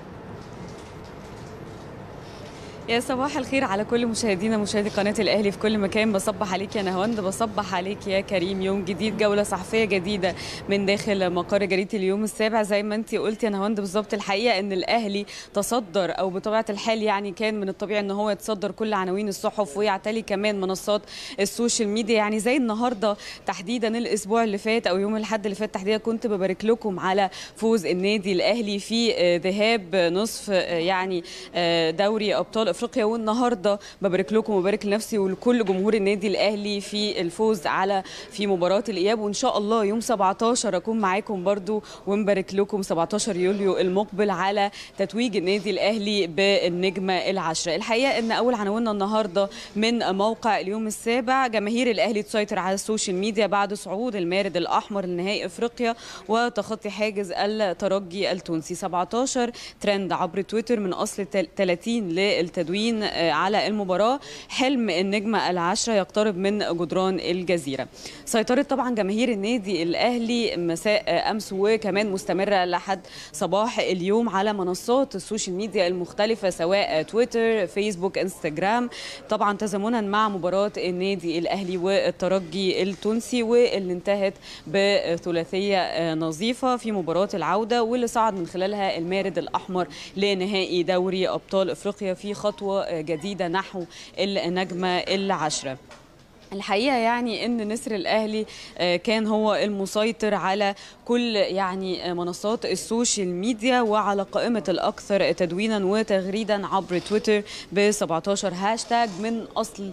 يا صباح الخير على كل مشاهدينا مشاهدي قناه الاهلي في كل مكان بصبح عليك يا نهاوند بصبح عليك يا كريم يوم جديد جوله صحفيه جديده من داخل مقر جريده اليوم السابع زي ما انت قلتي يا نهاوند بالظبط الحقيقه ان الاهلي تصدر او بطبيعه الحال يعني كان من الطبيعي ان هو يتصدر كل عناوين الصحف ويعتلي كمان منصات السوشيال ميديا يعني زي النهارده تحديدا الاسبوع اللي فات او يوم الاحد اللي فات تحديدا كنت ببارك لكم على فوز النادي الاهلي في آه، ذهاب نصف آه، يعني آه، دوري ابطال افريقيا والنهارده ببارك لكم وبارك لنفسي ولكل جمهور النادي الاهلي في الفوز على في مباراه الاياب وان شاء الله يوم 17 اكون معاكم برضو ونبارك لكم 17 يوليو المقبل على تتويج النادي الاهلي بالنجمه العشره الحقيقه ان اول عناويننا النهارده من موقع اليوم السابع جماهير الاهلي تسيطر على السوشيال ميديا بعد صعود المارد الاحمر لنهائي افريقيا وتخطي حاجز الترجي التونسي 17 ترند عبر تويتر من اصل تل- 30 للتدوين آه، على المباراه حلم النجمه العشره يقترب من جدران الجزيره سيطرت طبعا جماهير النادي الاهلي مساء آه، امس وكمان مستمره لحد صباح اليوم على منصات السوشيال ميديا المختلفه سواء تويتر فيسبوك انستغرام طبعا تزامنا مع مباراه النادي الاهلي والترجي التونسي واللي انتهت بثلاثيه آه، نظيفه في مباراه العوده واللي صعد من خلالها المارد الاحمر لنهائي دوري ابطال افريقيا في خطوه آه، جديده نحو النجمه العشره الحقيقه يعني ان نسر الاهلي آه، كان هو المسيطر على كل يعني آه، منصات السوشيال ميديا وعلى قائمه الاكثر تدوينا وتغريدا عبر تويتر ب 17 هاشتاج من اصل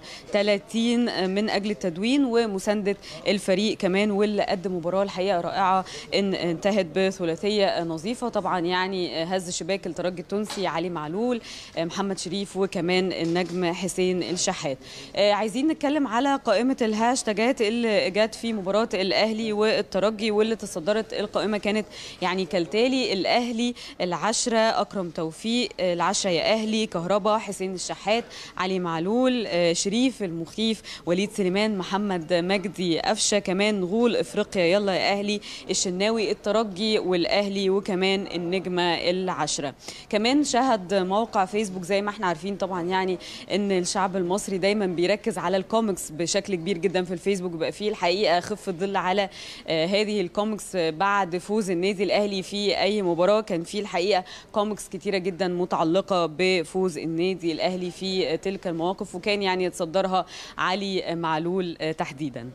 30 من اجل التدوين ومسانده الفريق كمان واللي قدم مباراه الحقيقه رائعه ان انتهت بثلاثيه نظيفه طبعا يعني هز شباك الترجي التونسي علي معلول محمد شريف وكمان النجم حسين الشحات آه، عايزين نتكلم على قائمه الهاشتاجات اللي جت في مباراه الاهلي والترجي واللي تصدرت القائمه كانت يعني كالتالي الاهلي العشره اكرم توفيق العشره يا اهلي كهربا حسين الشحات علي معلول آه، شريف المخيف وليد سليمان محمد مجدي قفشه كمان غول افريقيا يلا يا اهلي الشناوي الترجي والاهلي وكمان النجمه العشره كمان شهد موقع فيسبوك زي ما احنا عارفين طبعا يعني ان الشعب المصري دايما بيركز على الكوميكس بشكل كبير جدا في الفيسبوك بقى فيه الحقيقه خفه ظل على آه، هذه الكوميكس بعد فوز النادي الاهلي في اي مباراه كان فيه الحقيقه كوميكس كتيره جدا متعلقه بفوز النادي الاهلي في تلك المواقف وكان يعني يتصدرها علي معلول آه، تحديدا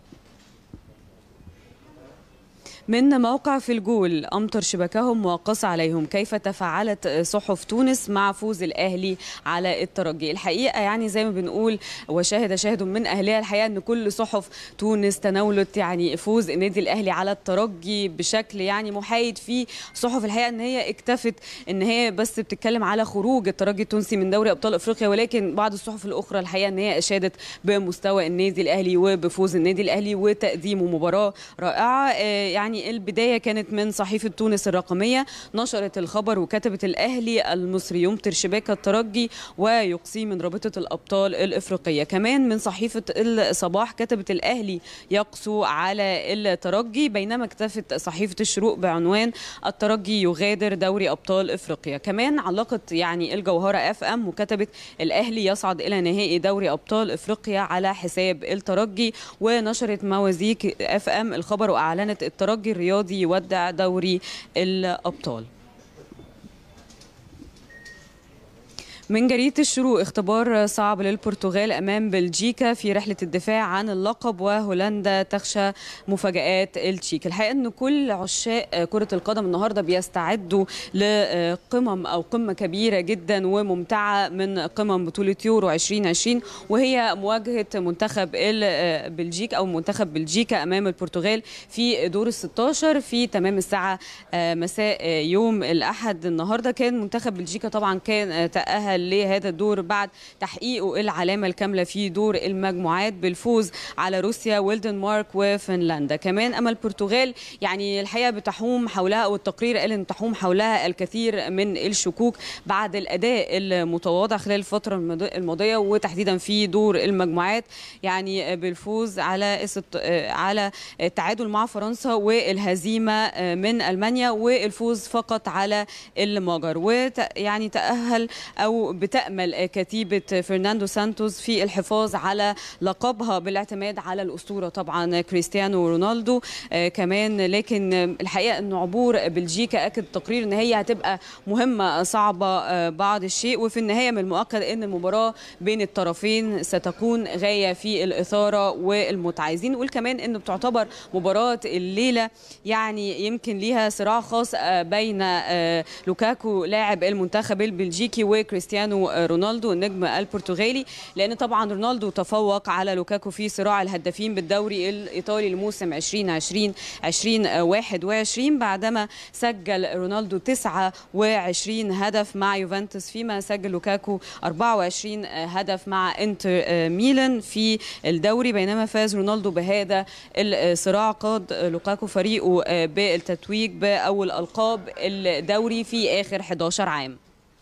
من موقع في الجول أمطر شبكهم وقص عليهم كيف تفاعلت صحف تونس مع فوز الأهلي على الترجي الحقيقة يعني زي ما بنقول وشاهد شاهد من أهلها الحقيقة أن كل صحف تونس تناولت يعني فوز النادي الأهلي على الترجي بشكل يعني محايد في صحف الحقيقة أن هي اكتفت أن هي بس بتتكلم على خروج الترجي التونسي من دوري أبطال أفريقيا ولكن بعض الصحف الأخرى الحقيقة أن هي أشادت بمستوى النادي الأهلي وبفوز النادي الأهلي وتقديمه مباراة رائعة آه، يعني البداية كانت من صحيفة تونس الرقمية نشرت الخبر وكتبت الأهلي المصري يمطر شباك الترجي ويقصي من رابطة الأبطال الإفريقية كمان من صحيفة الصباح كتبت الأهلي يقسو على الترجي بينما اكتفت صحيفة الشروق بعنوان الترجي يغادر دوري أبطال إفريقيا كمان علقت يعني الجوهرة اف ام وكتبت الأهلي يصعد إلى نهائي دوري أبطال إفريقيا على حساب الترجي ونشرت موازيك اف ام الخبر وأعلنت الترجي الرياضي يودع دوري الأبطال من جريدة الشروق اختبار صعب للبرتغال أمام بلجيكا في رحلة الدفاع عن اللقب وهولندا تخشى مفاجآت التشيك الحقيقة أن كل عشاق كرة القدم النهاردة بيستعدوا لقمم أو قمة كبيرة جدا وممتعة من قمم بطولة يورو 2020 وهي مواجهة منتخب بلجيكا أو منتخب بلجيكا أمام البرتغال في دور ال 16 في تمام الساعة مساء يوم الأحد النهاردة كان منتخب بلجيكا طبعا كان تأهل لهذا الدور بعد تحقيقه العلامة الكاملة في دور المجموعات بالفوز على روسيا والدنمارك وفنلندا كمان أما البرتغال يعني الحقيقة بتحوم حولها أو التقرير قال أن تحوم حولها الكثير من الشكوك بعد الأداء المتواضع خلال الفترة الماضية وتحديدا في دور المجموعات يعني بالفوز على على التعادل مع فرنسا والهزيمة من ألمانيا والفوز فقط على المجر ويعني تأهل أو بتأمل كتيبة فرناندو سانتوس في الحفاظ على لقبها بالاعتماد على الأسطورة طبعا كريستيانو رونالدو آه كمان لكن الحقيقة أن عبور بلجيكا أكد التقرير أن هي هتبقى مهمة صعبة آه بعض الشيء وفي النهاية من المؤكد أن المباراة بين الطرفين ستكون غاية في الإثارة والمتعة عايزين نقول كمان أنه بتعتبر مباراة الليلة يعني يمكن ليها صراع خاص آه بين لوكاكو لاعب المنتخب البلجيكي وكريستيانو رونالدو النجم البرتغالي لان طبعا رونالدو تفوق على لوكاكو في صراع الهدافين بالدوري الايطالي الموسم 2020 2021 بعدما سجل رونالدو 29 هدف مع يوفنتوس فيما سجل لوكاكو 24 هدف مع انتر ميلان في الدوري بينما فاز رونالدو بهذا الصراع قاد لوكاكو فريقه بالتتويج باول القاب الدوري في اخر 11 عام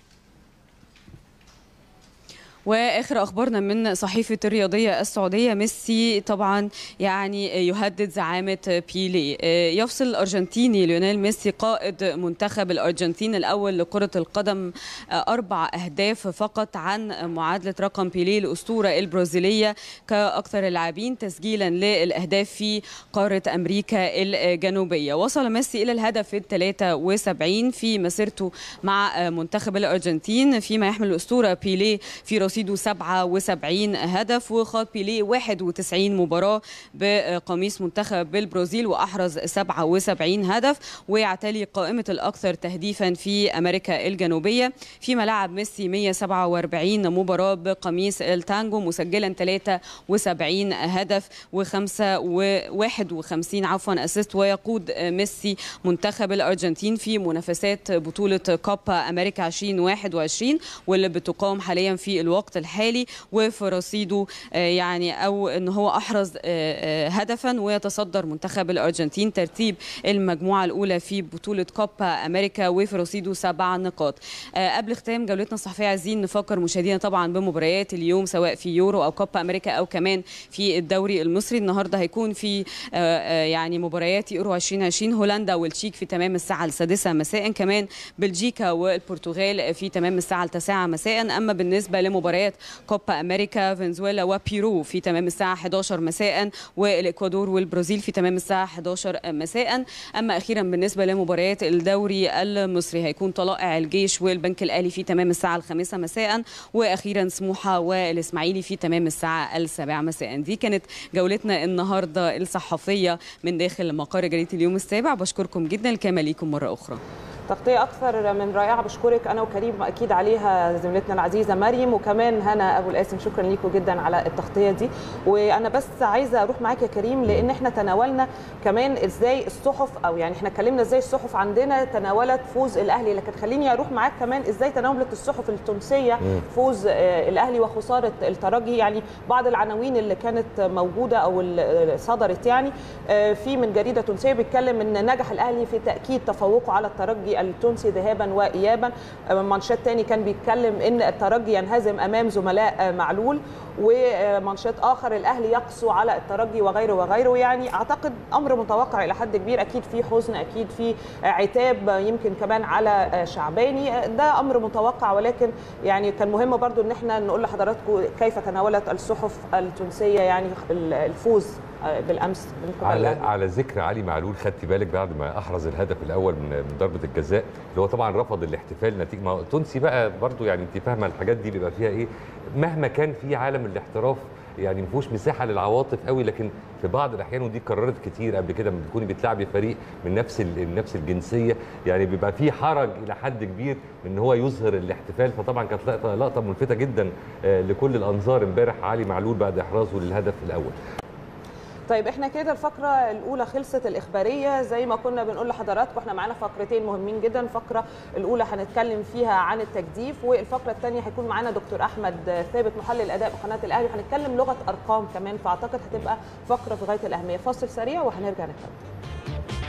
واخر اخبارنا من صحيفه الرياضيه السعوديه ميسي طبعا يعني يهدد زعامه بيلي يفصل الارجنتيني ليونيل ميسي قائد منتخب الارجنتين الاول لكره القدم اربع اهداف فقط عن معادله رقم بيلي الاسطوره البرازيليه كاكثر اللاعبين تسجيلا للاهداف في قاره امريكا الجنوبيه وصل ميسي الى الهدف ال 73 في مسيرته مع منتخب الارجنتين فيما يحمل الاسطوره بيلي في رصيده 77 هدف وخاض بيليه 91 مباراة بقميص منتخب البرازيل وأحرز 77 هدف ويعتلي قائمة الأكثر تهديفا في أمريكا الجنوبية فيما لعب ميسي 147 مباراة بقميص التانجو مسجلا 73 هدف و5 و51 عفوا اسيست ويقود ميسي منتخب الأرجنتين في منافسات بطولة كوبا أمريكا 2021 واللي بتقام حاليا في الواقع الوقت الحالي وفي رصيده آه، يعني او ان هو احرز آه، آه، هدفا ويتصدر منتخب الارجنتين ترتيب المجموعه الاولى في بطوله كوبا امريكا وفي رصيده سبع نقاط آه، قبل ختام جولتنا الصحفيه عايزين نفكر مشاهدينا طبعا بمباريات اليوم سواء في يورو او كوبا امريكا او كمان في الدوري المصري النهارده هيكون في آه، آه، يعني مباريات يورو 2020 هولندا والتشيك في تمام الساعه السادسه مساء كمان بلجيكا والبرتغال في تمام الساعه التاسعه مساء اما بالنسبه لمباريات كوبا امريكا فنزويلا وبيرو في تمام الساعه 11 مساء والاكوادور والبرازيل في تمام الساعه 11 مساء اما اخيرا بالنسبه لمباريات الدوري المصري هيكون طلائع الجيش والبنك الاهلي في تمام الساعه الخامسه مساء واخيرا سموحه والاسماعيلي في تمام الساعه السابعه مساء دي كانت جولتنا النهارده الصحفيه من داخل مقر جريده اليوم السابع بشكركم جدا الكامل ليكم مره اخرى تغطية أكثر من رائعة بشكرك أنا وكريم أكيد عليها زميلتنا العزيزة مريم وكمان هنا أبو القاسم شكرا ليكم جدا على التغطية دي وأنا بس عايزة أروح معاك يا كريم لأن إحنا تناولنا كمان إزاي الصحف أو يعني إحنا اتكلمنا إزاي الصحف عندنا تناولت فوز الأهلي لكن خليني أروح معاك كمان إزاي تناولت الصحف التونسية فوز آه، الأهلي وخسارة الترجي يعني بعض العناوين اللي كانت موجودة أو اللي صدرت يعني آه، في من جريدة تونسية بيتكلم إن نجح الأهلي في تأكيد تفوقه على الترجي التونسي ذهابا وإيابا آه، مانشيت تاني كان بيتكلم إن الترجي ينهزم أمام زملاء آه، معلول ومانشيت آخر الأهلي يقسو على الترجي وغيره وغيره يعني أعتقد أمر متوقع إلى حد كبير أكيد في حزن أكيد في عتاب آه، يمكن كمان على آه، شعباني آه، ده أمر متوقع ولكن يعني كان مهم برضو إن احنا نقول لحضراتكم كيف تناولت الصحف التونسية يعني الفوز آه، بالأمس من قبل على الأهلي. على ذكر علي معلول خدتي بالك بعد ما احرز الهدف الاول من من ضربه الجزاء اللي هو طبعا رفض الاحتفال نتيجه ما هو التونسي بقى برضو يعني انت فاهمه الحاجات دي بيبقى فيها ايه مهما كان في عالم الاحتراف يعني ما فيهوش مساحه للعواطف قوي لكن في بعض الاحيان ودي قررت كتير قبل كده لما بتكوني بتلعبي فريق من نفس ال- نفس الجنسيه يعني بيبقى في حرج الى حد كبير ان هو يظهر الاحتفال فطبعا كانت لقطه لقطه ملفته جدا آه، لكل الانظار امبارح علي معلول بعد احرازه للهدف الاول طيب احنا كده الفقره الاولى خلصت الاخباريه زي ما كنا بنقول لحضراتكم احنا معانا فقرتين مهمين جدا الفقره الاولى هنتكلم فيها عن التجديف والفقره الثانيه هيكون معانا دكتور احمد ثابت محلل اداء بقناه الاهلي وهنتكلم لغه ارقام كمان فاعتقد هتبقى فقره في غايه الاهميه فاصل سريع وهنرجع نكمل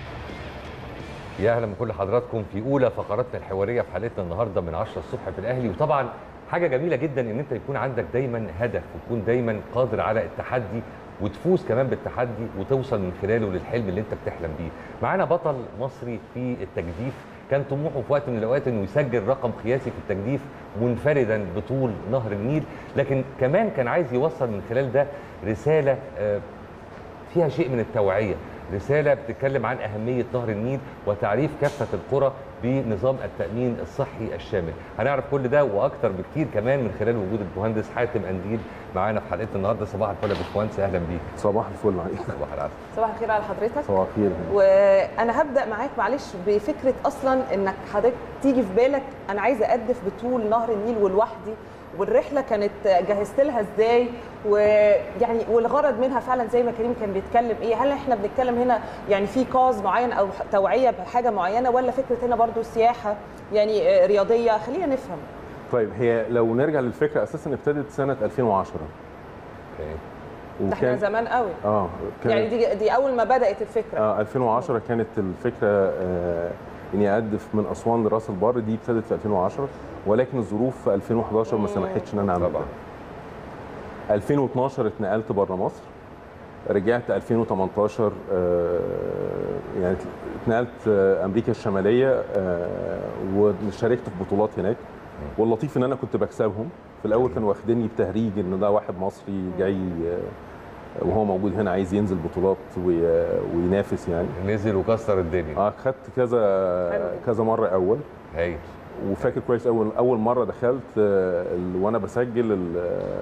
يا اهلا بكل حضراتكم في اولى فقراتنا الحواريه في حلقتنا النهارده من 10 الصبح في الاهلي وطبعا حاجه جميله جدا ان انت يكون عندك دايما هدف وتكون دايما قادر على التحدي وتفوز كمان بالتحدي وتوصل من خلاله للحلم اللي انت بتحلم بيه معانا بطل مصري في التجديف كان طموحه في وقت من الاوقات انه يسجل رقم قياسي في التجديف منفردا بطول نهر النيل لكن كمان كان عايز يوصل من خلال ده رساله آه، فيها شيء من التوعيه رساله بتتكلم عن اهميه نهر النيل وتعريف كافه القرى بنظام التامين الصحي الشامل هنعرف كل ده واكتر بكتير كمان من خلال وجود المهندس حاتم انديل معانا في حلقتنا النهارده صباح الفل يا باشمهندس اهلا بيك صباح الفل عليك صباح العسل صباح الخير على حضرتك صباح الخير وانا هبدا معاك معلش بفكره اصلا انك حضرتك تيجي في بالك انا عايزه اقدف بطول نهر النيل ولوحدي والرحله كانت جهزت لها ازاي ويعني والغرض منها فعلا زي ما كريم كان بيتكلم ايه هل احنا بنتكلم هنا يعني في كاز معين او توعيه بحاجه معينه ولا فكره هنا برضو سياحه يعني آه، رياضيه خلينا نفهم طيب هي لو نرجع للفكره اساسا ابتدت سنه 2010 أوكي. ده احنا زمان قوي اه يعني كانت دي دي اول ما بدات الفكره آه 2010 كانت الفكره آه اني اقدف من اسوان لراس البر دي ابتدت في 2010 ولكن الظروف في 2011 ما سمحتش ان انا اعمل طبعا ده 2012 اتنقلت بره مصر رجعت 2018 آه، يعني اتنقلت آه، امريكا الشماليه آه، وشاركت في بطولات هناك واللطيف ان انا كنت بكسبهم في الاول كانوا واخديني بتهريج ان ده واحد مصري جاي آه، وهو موجود هنا عايز ينزل بطولات وي- وينافس يعني نزل وكسر الدنيا اه خدت كذا حلو. كذا مره اول هايل وفاكر كويس اول اول مره دخلت آه، ال- وانا بسجل ال-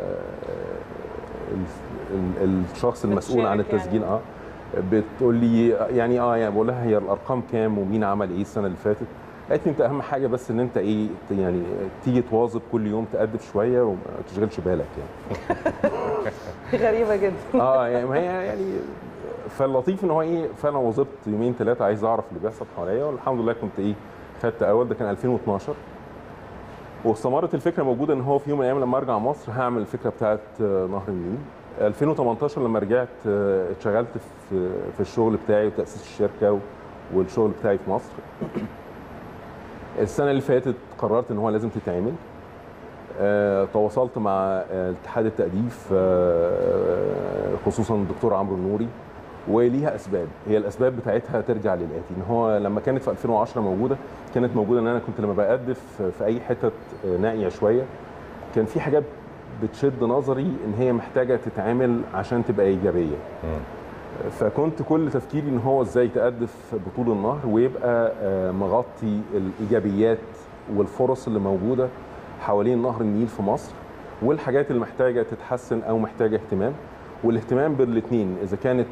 ال- ال- الشخص المسؤول عن بتشارك التسجيل يعني. اه بتقول لي يعني اه يعني بقول لها هي الارقام كام ومين عمل ايه السنه اللي فاتت قالت لي انت اهم حاجه بس ان انت ايه ت- يعني تيجي تواظب كل يوم تأدف شويه وما تشغلش بالك يعني غريبه جدا اه يعني ما هي يعني فاللطيف ان هو ايه فانا وظبت يومين ثلاثه عايز اعرف اللي بيحصل حواليا والحمد لله كنت ايه خدت اول ده كان 2012 واستمرت الفكره موجوده ان هو في يوم من الايام لما ارجع مصر هعمل الفكره بتاعت آه، نهر النيل 2018 لما رجعت آه، اتشغلت في في الشغل بتاعي وتاسيس الشركه والشغل بتاعي في مصر السنه اللي فاتت قررت ان هو لازم تتعمل آه، تواصلت مع آه، اتحاد التأليف آه، خصوصا الدكتور عمرو النوري وليها اسباب هي الاسباب بتاعتها ترجع للاتي ان هو لما كانت في 2010 موجوده كانت موجوده ان انا كنت لما بقدف في اي حتت نائيه شويه كان في حاجات بتشد نظري ان هي محتاجه تتعمل عشان تبقى ايجابيه فكنت كل تفكيري ان هو ازاي تأدف بطول النهر ويبقى آه، مغطي الايجابيات والفرص اللي موجوده حوالين نهر النيل في مصر والحاجات اللي محتاجه تتحسن او محتاجه اهتمام والاهتمام بالاثنين اذا كانت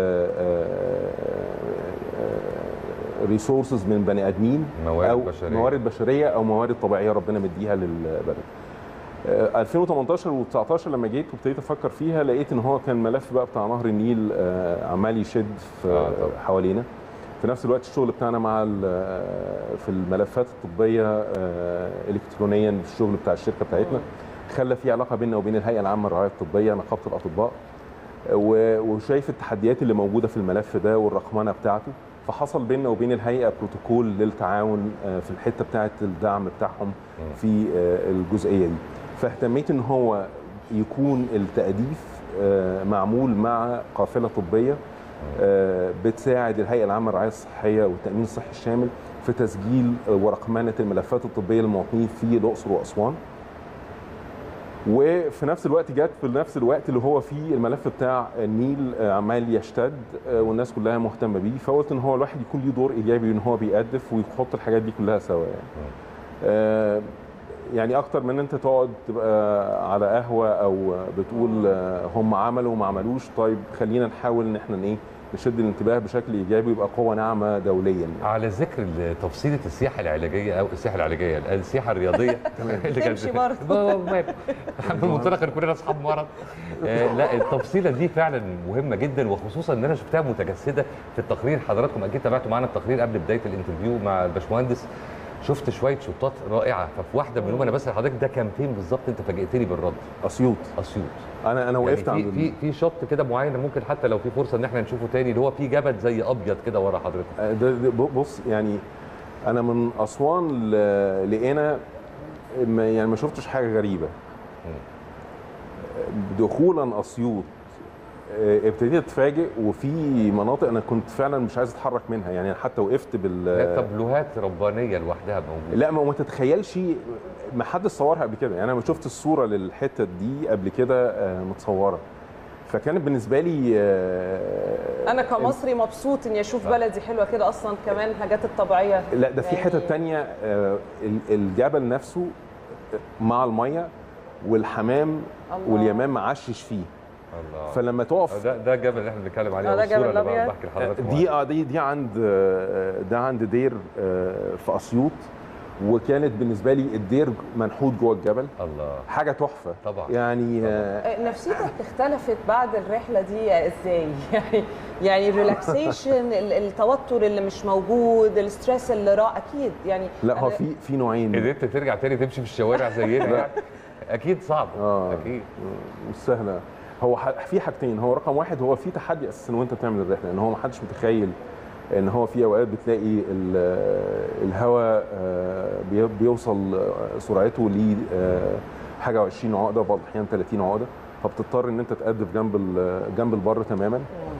ريسورسز من بني ادمين موارد او بشرية. موارد بشريه او موارد طبيعيه ربنا مديها للبلد آه، 2018 و19 لما جيت وابتديت افكر فيها لقيت ان هو كان ملف بقى بتاع نهر النيل آه، عمال يشد في آه، طبعا. حوالينا في نفس الوقت الشغل بتاعنا مع ال- آه، في الملفات الطبيه آه، الكترونيا في الشغل بتاع الشركه بتاعتنا خلى في علاقه بيننا وبين الهيئه العامه للرعايه الطبيه نقابه الاطباء و- وشايف التحديات اللي موجوده في الملف ده والرقمنه بتاعته فحصل بيننا وبين الهيئه بروتوكول للتعاون آه، في الحته بتاعه الدعم بتاعهم في آه، الجزئيه دي فاهتميت ان هو يكون التأديف آه، معمول مع قافله طبيه آه، بتساعد الهيئه العامه للرعايه الصحيه والتامين الصحي الشامل في تسجيل آه، ورقمنه الملفات الطبيه للمواطنين في الاقصر واسوان وفي نفس الوقت جت في نفس الوقت اللي هو فيه الملف بتاع النيل آه، عمال يشتد آه، والناس كلها مهتمه بيه فقلت ان هو الواحد يكون ليه دور ايجابي ان هو بيأدف ويحط الحاجات دي كلها سوا يعني. آه، يعني اكتر من انت تقعد تبقى على قهوه او بتقول آه، هم عملوا وما عملوش طيب خلينا نحاول ان احنا ايه نشد الانتباه بشكل ايجابي ويبقى قوه ناعمه دوليا يعني. على ذكر تفصيله السياحه العلاجيه او السياحه العلاجيه السياحه الرياضيه اللي كانت- تمشي برضه. ما- ما- محمد منطلق كلنا اصحاب مرض آه، لا التفصيله دي فعلا مهمه جدا وخصوصا ان انا شفتها متجسده في التقرير حضراتكم اكيد تابعتوا معانا التقرير قبل بدايه الانترفيو مع الباشمهندس شفت شويه شوطات رائعه ففي واحده منهم انا بسال حضرتك ده كان فين بالظبط انت فاجئتني بالرد اسيوط اسيوط انا انا وقفت يعني عند في في في شط كده معين ممكن حتى لو في فرصه ان احنا نشوفه تاني اللي هو في جبل زي ابيض كده ورا حضرتك آه، ده ده بص يعني انا من اسوان ل- لقينا ما يعني ما شفتش حاجه غريبه دخولا اسيوط آه، ابتديت اتفاجئ وفي مناطق انا كنت فعلا مش عايز اتحرك منها يعني أنا حتى وقفت لا، بال تابلوهات ربانيه لوحدها موجوده لا ما ما تتخيلش ما حد صورها قبل كده يعني انا ما شفت الصوره للحته دي قبل كده آه، متصوره فكانت بالنسبه لي آه، انا كمصري مبسوط اني اشوف بلدي حلوه كده اصلا كمان الحاجات الطبيعيه لا ده في يعني- حتة تانية آه، ال- الجبل نفسه مع المية والحمام الله. واليمام معشش فيه الله فلما تقف ده ده الجبل اللي احنا بنتكلم عليه آه، ده والصورة جبل اللي بقى الأبيض. بحكي لحضراتكم دي اه دي دي عند آه، ده عند دير آه، في اسيوط وكانت بالنسبه لي الدير منحوت جوه الجبل عنها. الله حاجه تحفه طبعا يعني طبعاً. آه، نفسيتك اختلفت بعد الرحله دي ازاي يعني يعني الريلاكسيشن ال- التوتر اللي مش موجود الستريس اللي راح اكيد يعني لا هو أنا- في في نوعين قدرت ترجع تاني تمشي في الشوارع زينا يعني اكيد صعب اه اكيد مش سهله هو ح- في حاجتين هو رقم واحد هو في تحدي اساسا وانت بتعمل الرحله ان هو ما حدش متخيل ان هو في اوقات بتلاقي ال- الهواء آه، بي- بيوصل آه، سرعته ل آه، حاجه و20 عقده وبعض الاحيان 30 عقده فبتضطر ان انت تقدف جنب ال- جنب البر تماما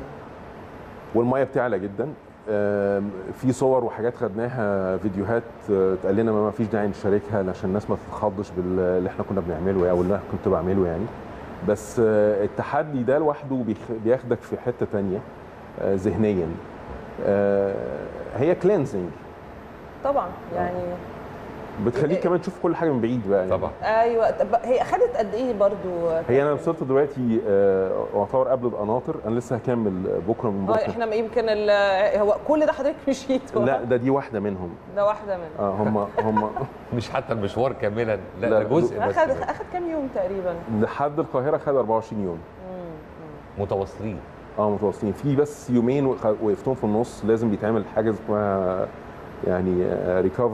والميه بتعلى جدا آم، في صور وحاجات خدناها فيديوهات آه، اتقال لنا ما فيش داعي نشاركها عشان الناس ما تتخضش باللي احنا كنا بنعمله يعني، او اللي انا كنت بعمله يعني بس آه، التحدي ده لوحده بيخ- بياخدك في حته تانية آه، ذهنيا آه، هي كلينزنج طبعا يعني بتخليك كمان تشوف كل حاجه من بعيد بقى يعني. طبعا ايوه طب هي اخذت قد ايه برضو هي انا وصلت دلوقتي آه، اعتبر قبل القناطر انا لسه هكمل بكره من اه بكره احنا يمكن ال- هو كل ده حضرتك مشيت لا ده دي واحده منهم ده واحده منهم اه هم هم مش حتى المشوار كاملا لا, لا، ده جزء بس اخذ منه. اخذ كام يوم تقريبا لحد القاهره خد 24 يوم متواصلين اه متواصلين في بس يومين وخ- وقفتهم في النص لازم بيتعمل حاجه اسمها يعني ريكفري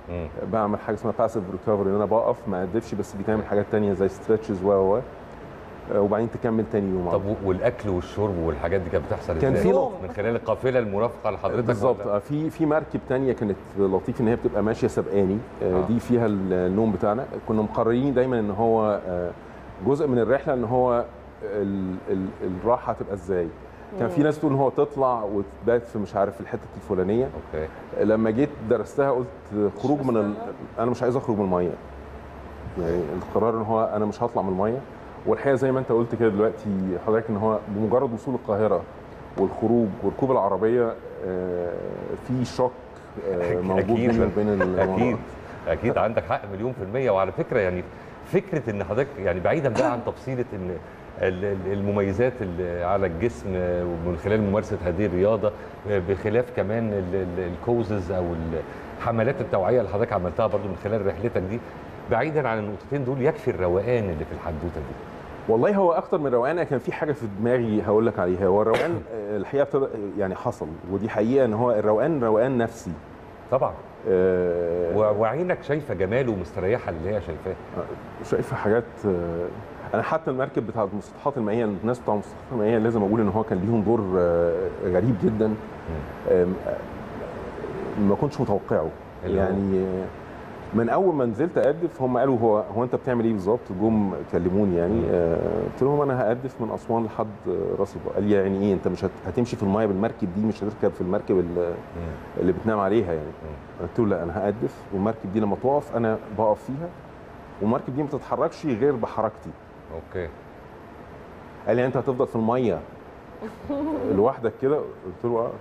مم. بعمل حاجه اسمها باسيف ريكفري ان انا بقف ما ادفش بس بتعمل حاجات تانية زي ستريتشز و و آه، وبعدين تكمل تاني يوم طب و- والاكل والشرب والحاجات دي كانت بتحصل كان ازاي؟ في نقطة. من خلال القافله المرافقه لحضرتك بالظبط ولا؟ آه، في في مركب تانية كانت لطيف ان هي بتبقى ماشيه سبقاني آه، آه. دي فيها النوم بتاعنا كنا مقررين دايما ان هو آه، جزء من الرحله ان هو ال- ال- الراحه تبقى ازاي كان في ناس تقول ان هو تطلع وتبات في مش عارف الحته الفلانيه اوكي لما جيت درستها قلت خروج من ال... انا مش عايز اخرج من الميه يعني القرار ان هو انا مش هطلع من الميه والحقيقه زي ما انت قلت كده دلوقتي حضرتك ان هو بمجرد وصول القاهره والخروج وركوب العربيه آه، في شوك آه، موجود أكيد. بينك وبين الموضوع. اكيد اكيد عندك حق مليون في الميه وعلى فكره يعني فكره ان حضرتك يعني بعيدا بقى عن تفصيله ان ال- ال- المميزات اللي على الجسم ومن خلال ممارسه هذه الرياضه بخلاف كمان ال- ال- الكوزز او ال- حملات التوعيه اللي حضرتك عملتها برضو من خلال رحلتك دي بعيدا عن النقطتين دول يكفي الروقان اللي في الحدوته دي والله هو اكتر من روقان كان في حاجه في دماغي هقول لك عليها هو الروقان آه، الحقيقه ابتدى يعني حصل ودي حقيقه ان هو الروقان روقان نفسي طبعا آه، و- وعينك شايفه جماله ومستريحه اللي هي شايفاه شايفه حاجات آه، انا حتى المركب بتاع المسطحات المائيه الناس بتوع المسطحات المائيه لازم اقول ان هو كان ليهم دور آه، غريب جدا آم، آه، ما كنتش متوقعه اللي هو؟ يعني آه، من اول ما نزلت اقدف هم قالوا هو هو انت بتعمل ايه بالظبط جم كلموني يعني آه، قلت لهم انا هقدف من اسوان لحد آه، راس البر قال لي يعني ايه انت مش هت- هتمشي في المايه بالمركب دي مش هتركب في المركب اللي, اللي بتنام عليها يعني قلت له لا انا هقدف والمركب دي لما تقف انا بقف فيها والمركب دي ما تتحركش غير بحركتي اوكي قال لي انت هتفضل في الميه لوحدك كده قلت له اه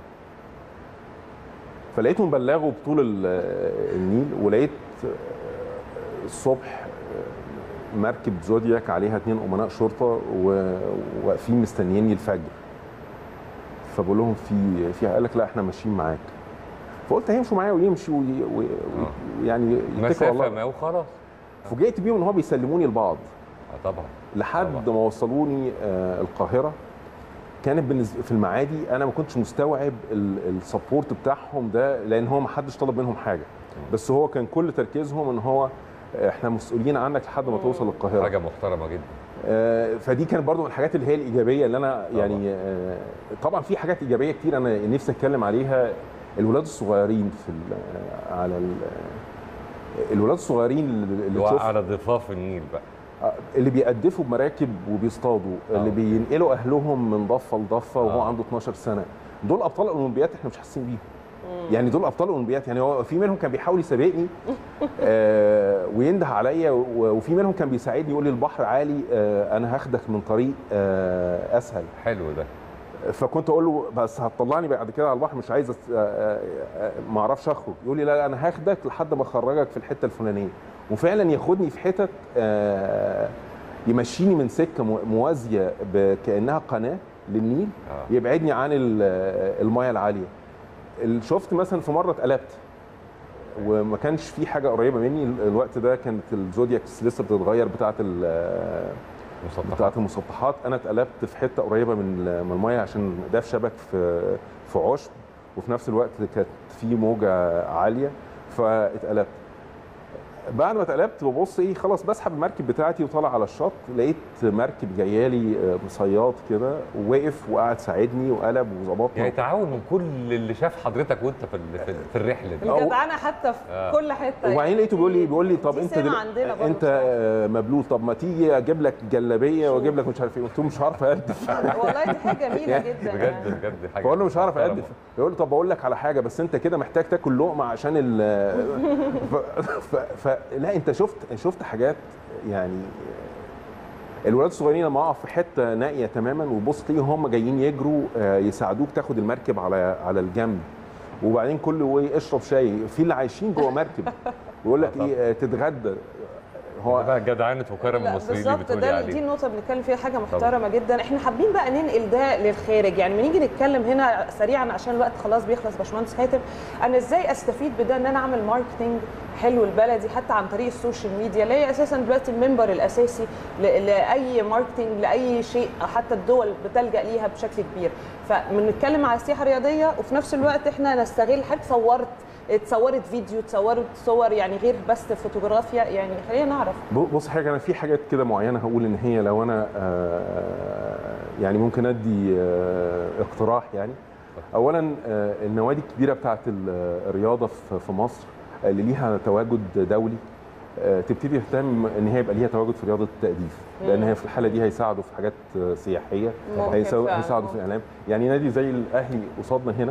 فلقيته مبلغه بطول ال- النيل ولقيت الصبح مركب زودياك عليها اتنين امناء شرطه وواقفين مستنييني الفجر فبقول لهم في في قال لك لا احنا ماشيين معاك فقلت هيمشوا معايا ويمشوا وي- وي- ويعني يتكلوا مسافه الله ما وخلاص فوجئت بيهم ان هو بيسلموني لبعض اه طبعا لحد طبعا. ما وصلوني آه، القاهره كانت بالنسبه في المعادي انا ما كنتش مستوعب السبورت بتاعهم ده لان هو ما حدش طلب منهم حاجه بس هو كان كل تركيزهم ان هو آه، احنا مسؤولين عنك لحد ما توصل القاهره حاجه محترمه جدا آه، فدي كانت برضو من الحاجات اللي هي الايجابيه اللي انا يعني آه، طبعا في حاجات ايجابيه كتير انا نفسي اتكلم عليها الولاد الصغيرين في ال- آه، على ال- آه، الولاد الصغيرين اللي اللي هو تشوف على ضفاف النيل بقى اللي بيقدفوا بمراكب وبيصطادوا اللي آه. بينقلوا اهلهم من ضفه لضفه وهو آه. عنده 12 سنه دول ابطال الاولمبيات احنا مش حاسين بيهم يعني دول ابطال الاولمبيات يعني هو في منهم كان بيحاول يسابقني آه وينده عليا و- وفي منهم كان بيساعدني يقول لي البحر عالي آه انا هاخدك من طريق آه اسهل حلو ده فكنت اقول له بس هتطلعني بعد كده على البحر مش عايز أس- آه، آه، آه، ما اعرفش اخرج يقول لي لا لا انا هاخدك لحد ما اخرجك في الحته الفلانيه وفعلا ياخدني في حتت آه، يمشيني من سكه مو- موازيه ب- كانها قناه للنيل آه. يبعدني عن ال- آه، المايه العاليه ال- شفت مثلا في مره اتقلبت وما كانش في حاجه قريبه مني ال- الوقت ده كانت الزودياكس لسه بتتغير بتاعه ال- آه، مسطحات بتاعت المسطحات انا اتقلبت في حته قريبه من من المايه عشان ده في شبك في في عشب وفي نفس الوقت كانت في موجه عاليه فاتقلبت بعد ما اتقلبت ببص ايه خلاص بسحب المركب بتاعتي وطالع على الشط لقيت مركب جايه لي آه، صياد كده ووقف وقعد ساعدني وقلب وظبطنا يعني تعاون من كل اللي شاف حضرتك وانت في ال- في, ال- في الرحله دي أو- الجدعنه حتى في آه. كل حته وبعدين لقيته بيقول لي بيقول لي طب دي انت سمة دل... عندنا برضه انت بصراحة. آه، مبلول طب ما تيجي اجيب لك جلابيه واجيب لك مش عارف ايه قلت له مش عارف اقدف والله دي حاجه جميله جدا بجد يعني. بجد حاجه بقول له مش هعرف محترمة. اقدف يقول لي طب بقول لك على حاجه بس انت كده محتاج تاكل لقمه عشان ال ف... ف... ف... لا انت شفت شفت حاجات يعني الولاد الصغيرين لما اقف في حته نائيه تماما وبص تلاقيهم هم جايين يجروا آه، يساعدوك تاخد المركب على على الجنب وبعدين كل ايه اشرب شاي في اللي عايشين جوه مركب ويقول لك ايه آه، تتغدى هو هو بقى جدعنه وكرم لا المصريين اللي بالظبط بتقولي ده دي عليه النقطه اللي بنتكلم فيها حاجه محترمه جدا احنا حابين بقى ننقل ده للخارج يعني لما نيجي نتكلم هنا سريعا عشان الوقت خلاص بيخلص باشمهندس حاتم انا ازاي استفيد بده ان انا اعمل ماركتنج حلو البلدي حتى عن طريق السوشيال ميديا اللي هي اساسا دلوقتي المنبر الاساسي ل- لاي ماركتنج لاي شيء حتى الدول بتلجا ليها بشكل كبير فبنتكلم على السياحه الرياضيه وفي نفس الوقت احنا نستغل حضرتك صورت اتصورت فيديو اتصورت صور يعني غير بس فوتوغرافيا يعني خلينا نعرف بص حاجه انا في حاجات كده معينه هقول ان هي لو انا آه، يعني ممكن ادي آه، اقتراح يعني اولا آه، النوادي الكبيره بتاعه ال- الرياضه في في مصر اللي ليها تواجد دولي آه، تبتدي تهتم ان هي يبقى ليها تواجد في رياضه التأديف لان هي في الحاله دي هيساعدوا في حاجات آه، سياحيه ممكن هيساو- فعلا. هيساعدوا في الاعلام يعني نادي زي الاهلي قصادنا هنا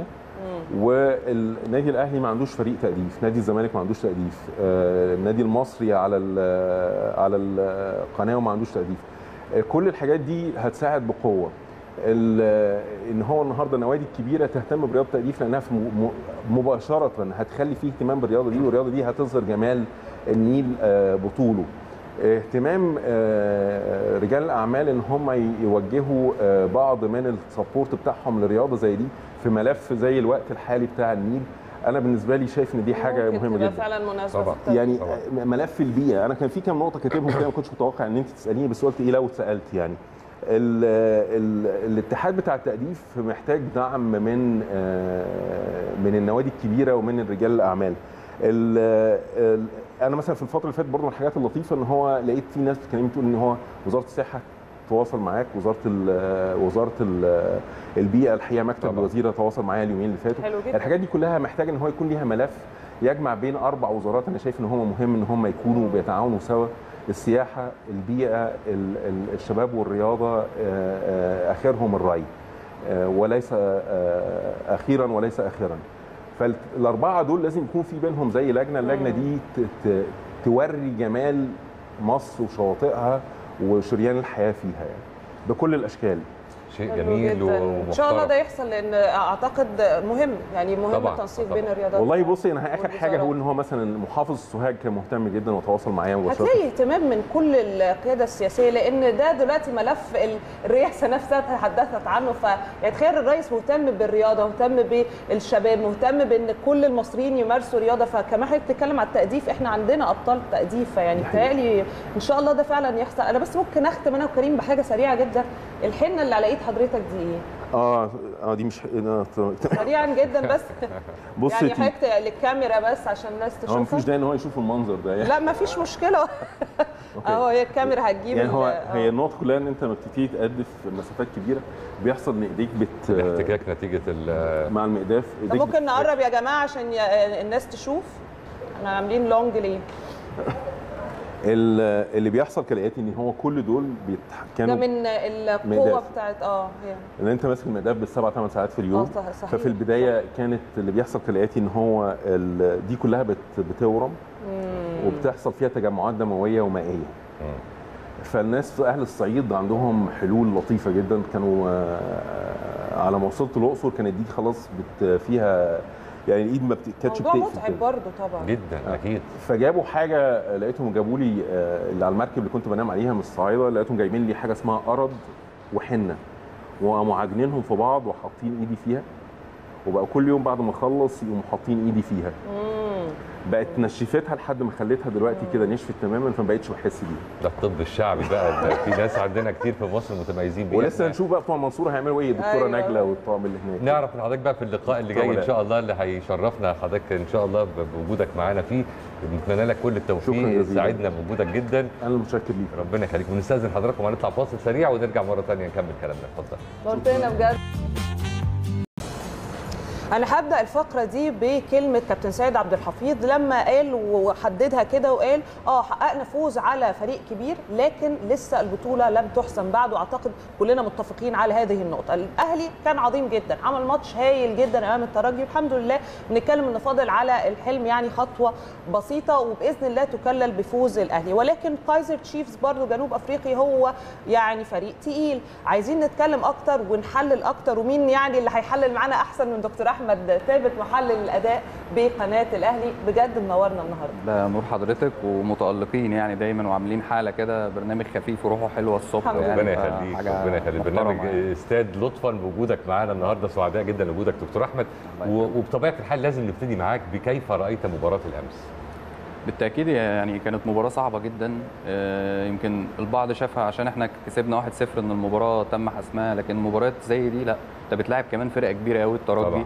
والنادي الاهلي ما عندوش فريق تأديف نادي الزمالك ما عندوش تأديف آه، النادي المصري على ال- على القناه وما عندوش تأديف آه، كل الحاجات دي هتساعد بقوه ال- ان هو النهارده النوادي الكبيره تهتم برياضه التأديف لانها في م- م- مباشره هتخلي فيه اهتمام بالرياضه دي والرياضه دي هتظهر جمال النيل آه، بطوله اهتمام آه، رجال الاعمال ان هم يوجهوا آه، بعض من السبورت بتاعهم لرياضه زي دي في ملف زي الوقت الحالي بتاع النيل انا بالنسبه لي شايف ان دي حاجه ممكن مهمه تبقى جدا فعلا مناسبه طبعا. في التأديف. يعني طبعا. آه، ملف البيئه انا كان في كام نقطه كاتبهم كده ما كنتش متوقع ان انت تساليني بس قلت ايه لو اتسالت يعني ال ال الاتحاد بتاع التأديف محتاج دعم من آه، من النوادي الكبيره ومن رجال الاعمال ال ال انا مثلا في الفتره اللي فاتت برضه من الحاجات اللطيفه ان هو لقيت في ناس بتكلمني تقول ان هو وزاره الصحه تواصل معاك وزاره ال وزاره ال البيئه الحقيقه مكتب طبعا. الوزيره تواصل معايا اليومين اللي فاتوا حلو جدا. الحاجات دي كلها محتاجه ان هو يكون ليها ملف يجمع بين اربع وزارات انا شايف ان هم مهم ان هم يكونوا بيتعاونوا سوا السياحه البيئه ال- ال- الشباب والرياضه آه، آه، اخرهم الري آه، وليس آه، اخيرا وليس اخرا فالاربعه دول لازم يكون في بينهم زي لجنه اللجنه دي ت- ت- توري جمال مصر وشواطئها وشريان الحياه فيها يعني بكل الاشكال شيء حلو جميل جداً. ومحترم ان شاء الله ده يحصل لان اعتقد مهم يعني مهم طبعاً، التنسيق طبعاً. بين الرياضات والله بصي انا اخر حاجه والوزارات. هقول ان هو مثلا محافظ سوهاج كان مهتم جدا وتواصل معايا مباشره هتلاقي اهتمام من كل القياده السياسيه لان ده دلوقتي ملف ال- الرئاسه نفسها تحدثت عنه فتخيل الرئيس مهتم بالرياضه مهتم بالشباب مهتم بان كل المصريين يمارسوا رياضه فكمان حضرتك بتتكلم على التأديف احنا عندنا ابطال تأديف فيعني دي حقيقة. بتهيألي ان شاء الله ده فعلا يحصل انا بس ممكن اختم انا وكريم بحاجه سريعه جدا الحنه اللي على ايد حضرتك دي ايه؟ اه اه دي مش أنا ت- سريعا جدا بس بصي يعني تي- حضرتك للكاميرا بس عشان الناس هو تشوفها مفيش داعي ان هو يشوف المنظر ده يعني لا ما فيش مشكله أوكي. اهو هي الكاميرا هتجيب يعني هو ال- هي آه. النقطه كلها ان انت لما بتبتدي تأدف مسافات كبيره بيحصل ان ايديك بت الاحتكاك نتيجه ال- مع المقداف طب ايديك ممكن بت- نقرب يا جماعه عشان ي- الناس تشوف احنا عاملين لونج ليه ال- اللي بيحصل كالاتي ان هو كل دول ده بيتحكموا من القوه مقداف. بتاعت اه هي ان انت ماسك المقداف بالسبع ثمان ساعات في اليوم آه، صح- صحيح. ففي البدايه كانت اللي بيحصل كالاتي ان هو ال- دي كلها بت بتورم وبتحصل فيها تجمعات دمويه ومائيه فالناس في اهل الصعيد عندهم حلول لطيفه جدا كانوا آه، على ما وصلت الاقصر كانت دي خلاص بت فيها يعني الايد ما بتكادش موضوع بتقفل متعب كده. برضه طبعا جدا اكيد فجابوا حاجه لقيتهم جابوا لي آه، اللي على المركب اللي كنت بنام عليها من الصعايده لقيتهم جايبين لي حاجه اسمها قرض وحنه وقاموا عاجنينهم في بعض وحاطين ايدي فيها وبقى كل يوم بعد ما اخلص يقوموا حاطين ايدي فيها بقت نشفتها لحد ما خليتها دلوقتي كده نشفت تماما فما بقتش بحس بيها ده الطب الشعبي بقى ده في ناس عندنا كتير في مصر متميزين بيه ولسه هنشوف بقى بتوع المنصوره هيعملوا ايه الدكتوره أيوة. نجله والطاقم اللي هناك نعرف من حضرتك بقى في اللقاء اللي جاي ان طبعاً. شاء الله اللي هيشرفنا حضرتك ان شاء الله بوجودك معانا فيه بنتمنى لك كل شكراً التوفيق جزيلاً. سعدنا بوجودك جدا انا متشكر ليك ربنا يخليك ونستاذن حضراتكم هنطلع فاصل سريع ونرجع مره ثانيه نكمل كلامنا اتفضل نورتنا بجد انا هبدا الفقره دي بكلمه كابتن سيد عبد الحفيظ لما قال وحددها كده وقال اه حققنا فوز على فريق كبير لكن لسه البطوله لم تحسم بعد واعتقد كلنا متفقين على هذه النقطه الاهلي كان عظيم جدا عمل ماتش هايل جدا امام الترجي الحمد لله بنتكلم ان فاضل على الحلم يعني خطوه بسيطه وباذن الله تكلل بفوز الاهلي ولكن كايزر تشيفز برضو جنوب افريقيا هو يعني فريق تقيل عايزين نتكلم اكتر ونحلل اكتر ومين يعني اللي هيحلل معانا احسن من دكتور احمد ثابت محلل الاداء بقناه الاهلي بجد منورنا النهارده ده نور حضرتك ومتألقين يعني دايما وعاملين حالة كده برنامج خفيف وروحه حلوة الصبح الحمد يعني ربنا ف- يخليك حاجة ربنا يخليك محترمة برنامج يعني. استاد لطفا بوجودك معانا النهارده سعداء جدا بوجودك دكتور احمد الله و- يخليك. وبطبيعه الحال لازم نبتدي معاك بكيف رايت مباراه الامس بالتأكيد يعني كانت مباراة صعبة جدا آه، يمكن البعض شافها عشان احنا كسبنا 1-0 ان المباراة تم حسمها لكن مباريات زي دي لا انت بتلاعب كمان فرقة كبيرة قوي طبعاً. الترجي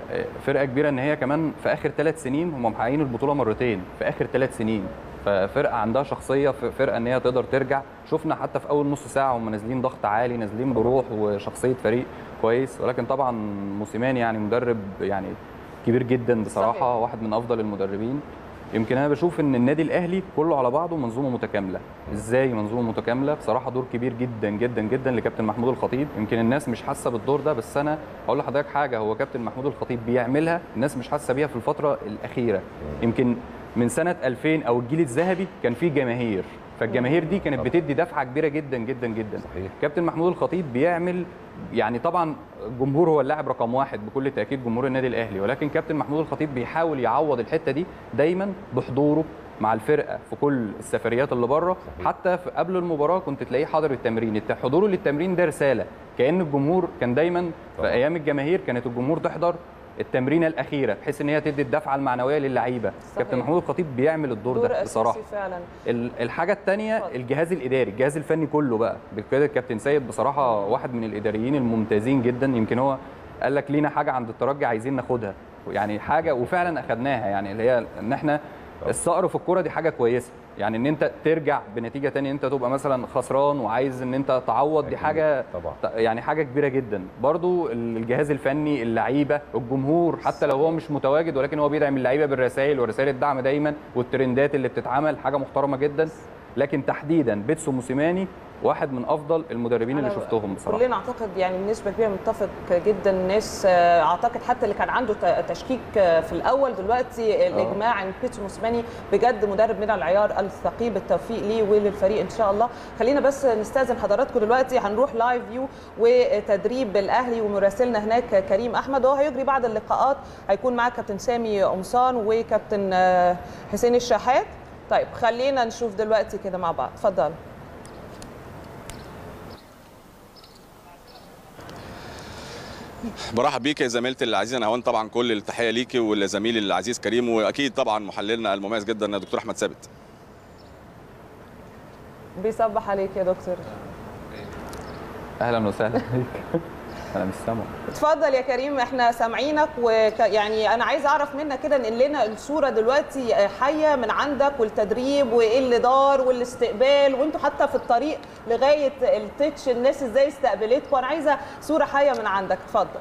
فرقه كبيره ان هي كمان في اخر ثلاث سنين هم محققين البطوله مرتين في اخر ثلاث سنين ففرقه عندها شخصيه فرقه ان هي تقدر ترجع شفنا حتى في اول نص ساعه هم نازلين ضغط عالي نازلين بروح وشخصيه فريق كويس ولكن طبعا موسيماني يعني مدرب يعني كبير جدا بصراحه صحيح. واحد من افضل المدربين يمكن انا بشوف ان النادي الاهلي كله على بعضه منظومه متكامله ازاي منظومه متكامله بصراحه دور كبير جدا جدا جدا لكابتن محمود الخطيب يمكن الناس مش حاسه بالدور ده بس انا هقول لحضرتك حاجه هو كابتن محمود الخطيب بيعملها الناس مش حاسه بيها في الفتره الاخيره يمكن من سنه 2000 او الجيل الذهبي كان في جماهير فالجماهير دي كانت بتدي دفعه كبيره جدا جدا جدا صحيح. كابتن محمود الخطيب بيعمل يعني طبعا الجمهور هو اللاعب رقم واحد بكل تاكيد جمهور النادي الاهلي ولكن كابتن محمود الخطيب بيحاول يعوض الحته دي دايما بحضوره مع الفرقه في كل السفريات اللي بره حتى في قبل المباراه كنت تلاقيه حاضر التمرين الت- حضوره للتمرين ده رساله كان الجمهور كان دايما في طبعا. ايام الجماهير كانت الجمهور تحضر التمرينه الاخيره بحيث ان هي تدي الدفعه المعنويه للعيبه كابتن محمود الخطيب بيعمل الدور دور ده بصراحه اساسي فعلا ال- الحاجه الثانيه اتفضل. الجهاز الاداري الجهاز الفني كله بقى بكده الكابتن سيد بصراحه واحد من الاداريين الممتازين جدا يمكن هو قال لك لينا حاجه عند الترجي عايزين ناخدها يعني حاجه وفعلا اخدناها يعني اللي هي ان احنا الصقر في الكوره دي حاجه كويسه يعني ان انت ترجع بنتيجه تانية انت تبقى مثلا خسران وعايز ان انت تعوض دي أكيد، حاجه طبعا. يعني حاجه كبيره جدا برضو الجهاز الفني اللعيبه الجمهور حتى لو هو مش متواجد ولكن هو بيدعم اللعيبه بالرسائل ورسائل الدعم دايما والترندات اللي بتتعمل حاجه محترمه جدا لكن تحديدا بيتسو موسيماني واحد من افضل المدربين اللي أنا شفتهم بصراحه كلنا اعتقد يعني بنسبه كبيره متفق جدا الناس آه، اعتقد حتى اللي كان عنده ت- تشكيك آه، في الاول دلوقتي الاجماع ان بيتسو موسيماني بجد مدرب من العيار الثقيل بالتوفيق ليه وللفريق ان شاء الله خلينا بس نستاذن حضراتكم دلوقتي هنروح لايف فيو وتدريب الاهلي ومراسلنا هناك كريم احمد وهو هيجري بعض اللقاءات هيكون معاه كابتن سامي قمصان وكابتن آه، حسين الشحات طيب خلينا نشوف دلوقتي كده مع بعض اتفضل برحب بيك يا زميلتي العزيزه نهوان طبعا كل التحيه ليكي ولزميلي العزيز كريم واكيد طبعا محللنا المميز جدا دكتور احمد ثابت بيصبح عليك يا دكتور اهلا وسهلا بيك انا مش سامع اتفضل يا كريم احنا سامعينك ويعني انا عايز اعرف منك كده نقل لنا الصوره دلوقتي حيه من عندك والتدريب وايه اللي دار والاستقبال وانتوا حتى في الطريق لغايه التتش الناس ازاي استقبلتكم انا عايزه صوره حيه من عندك اتفضل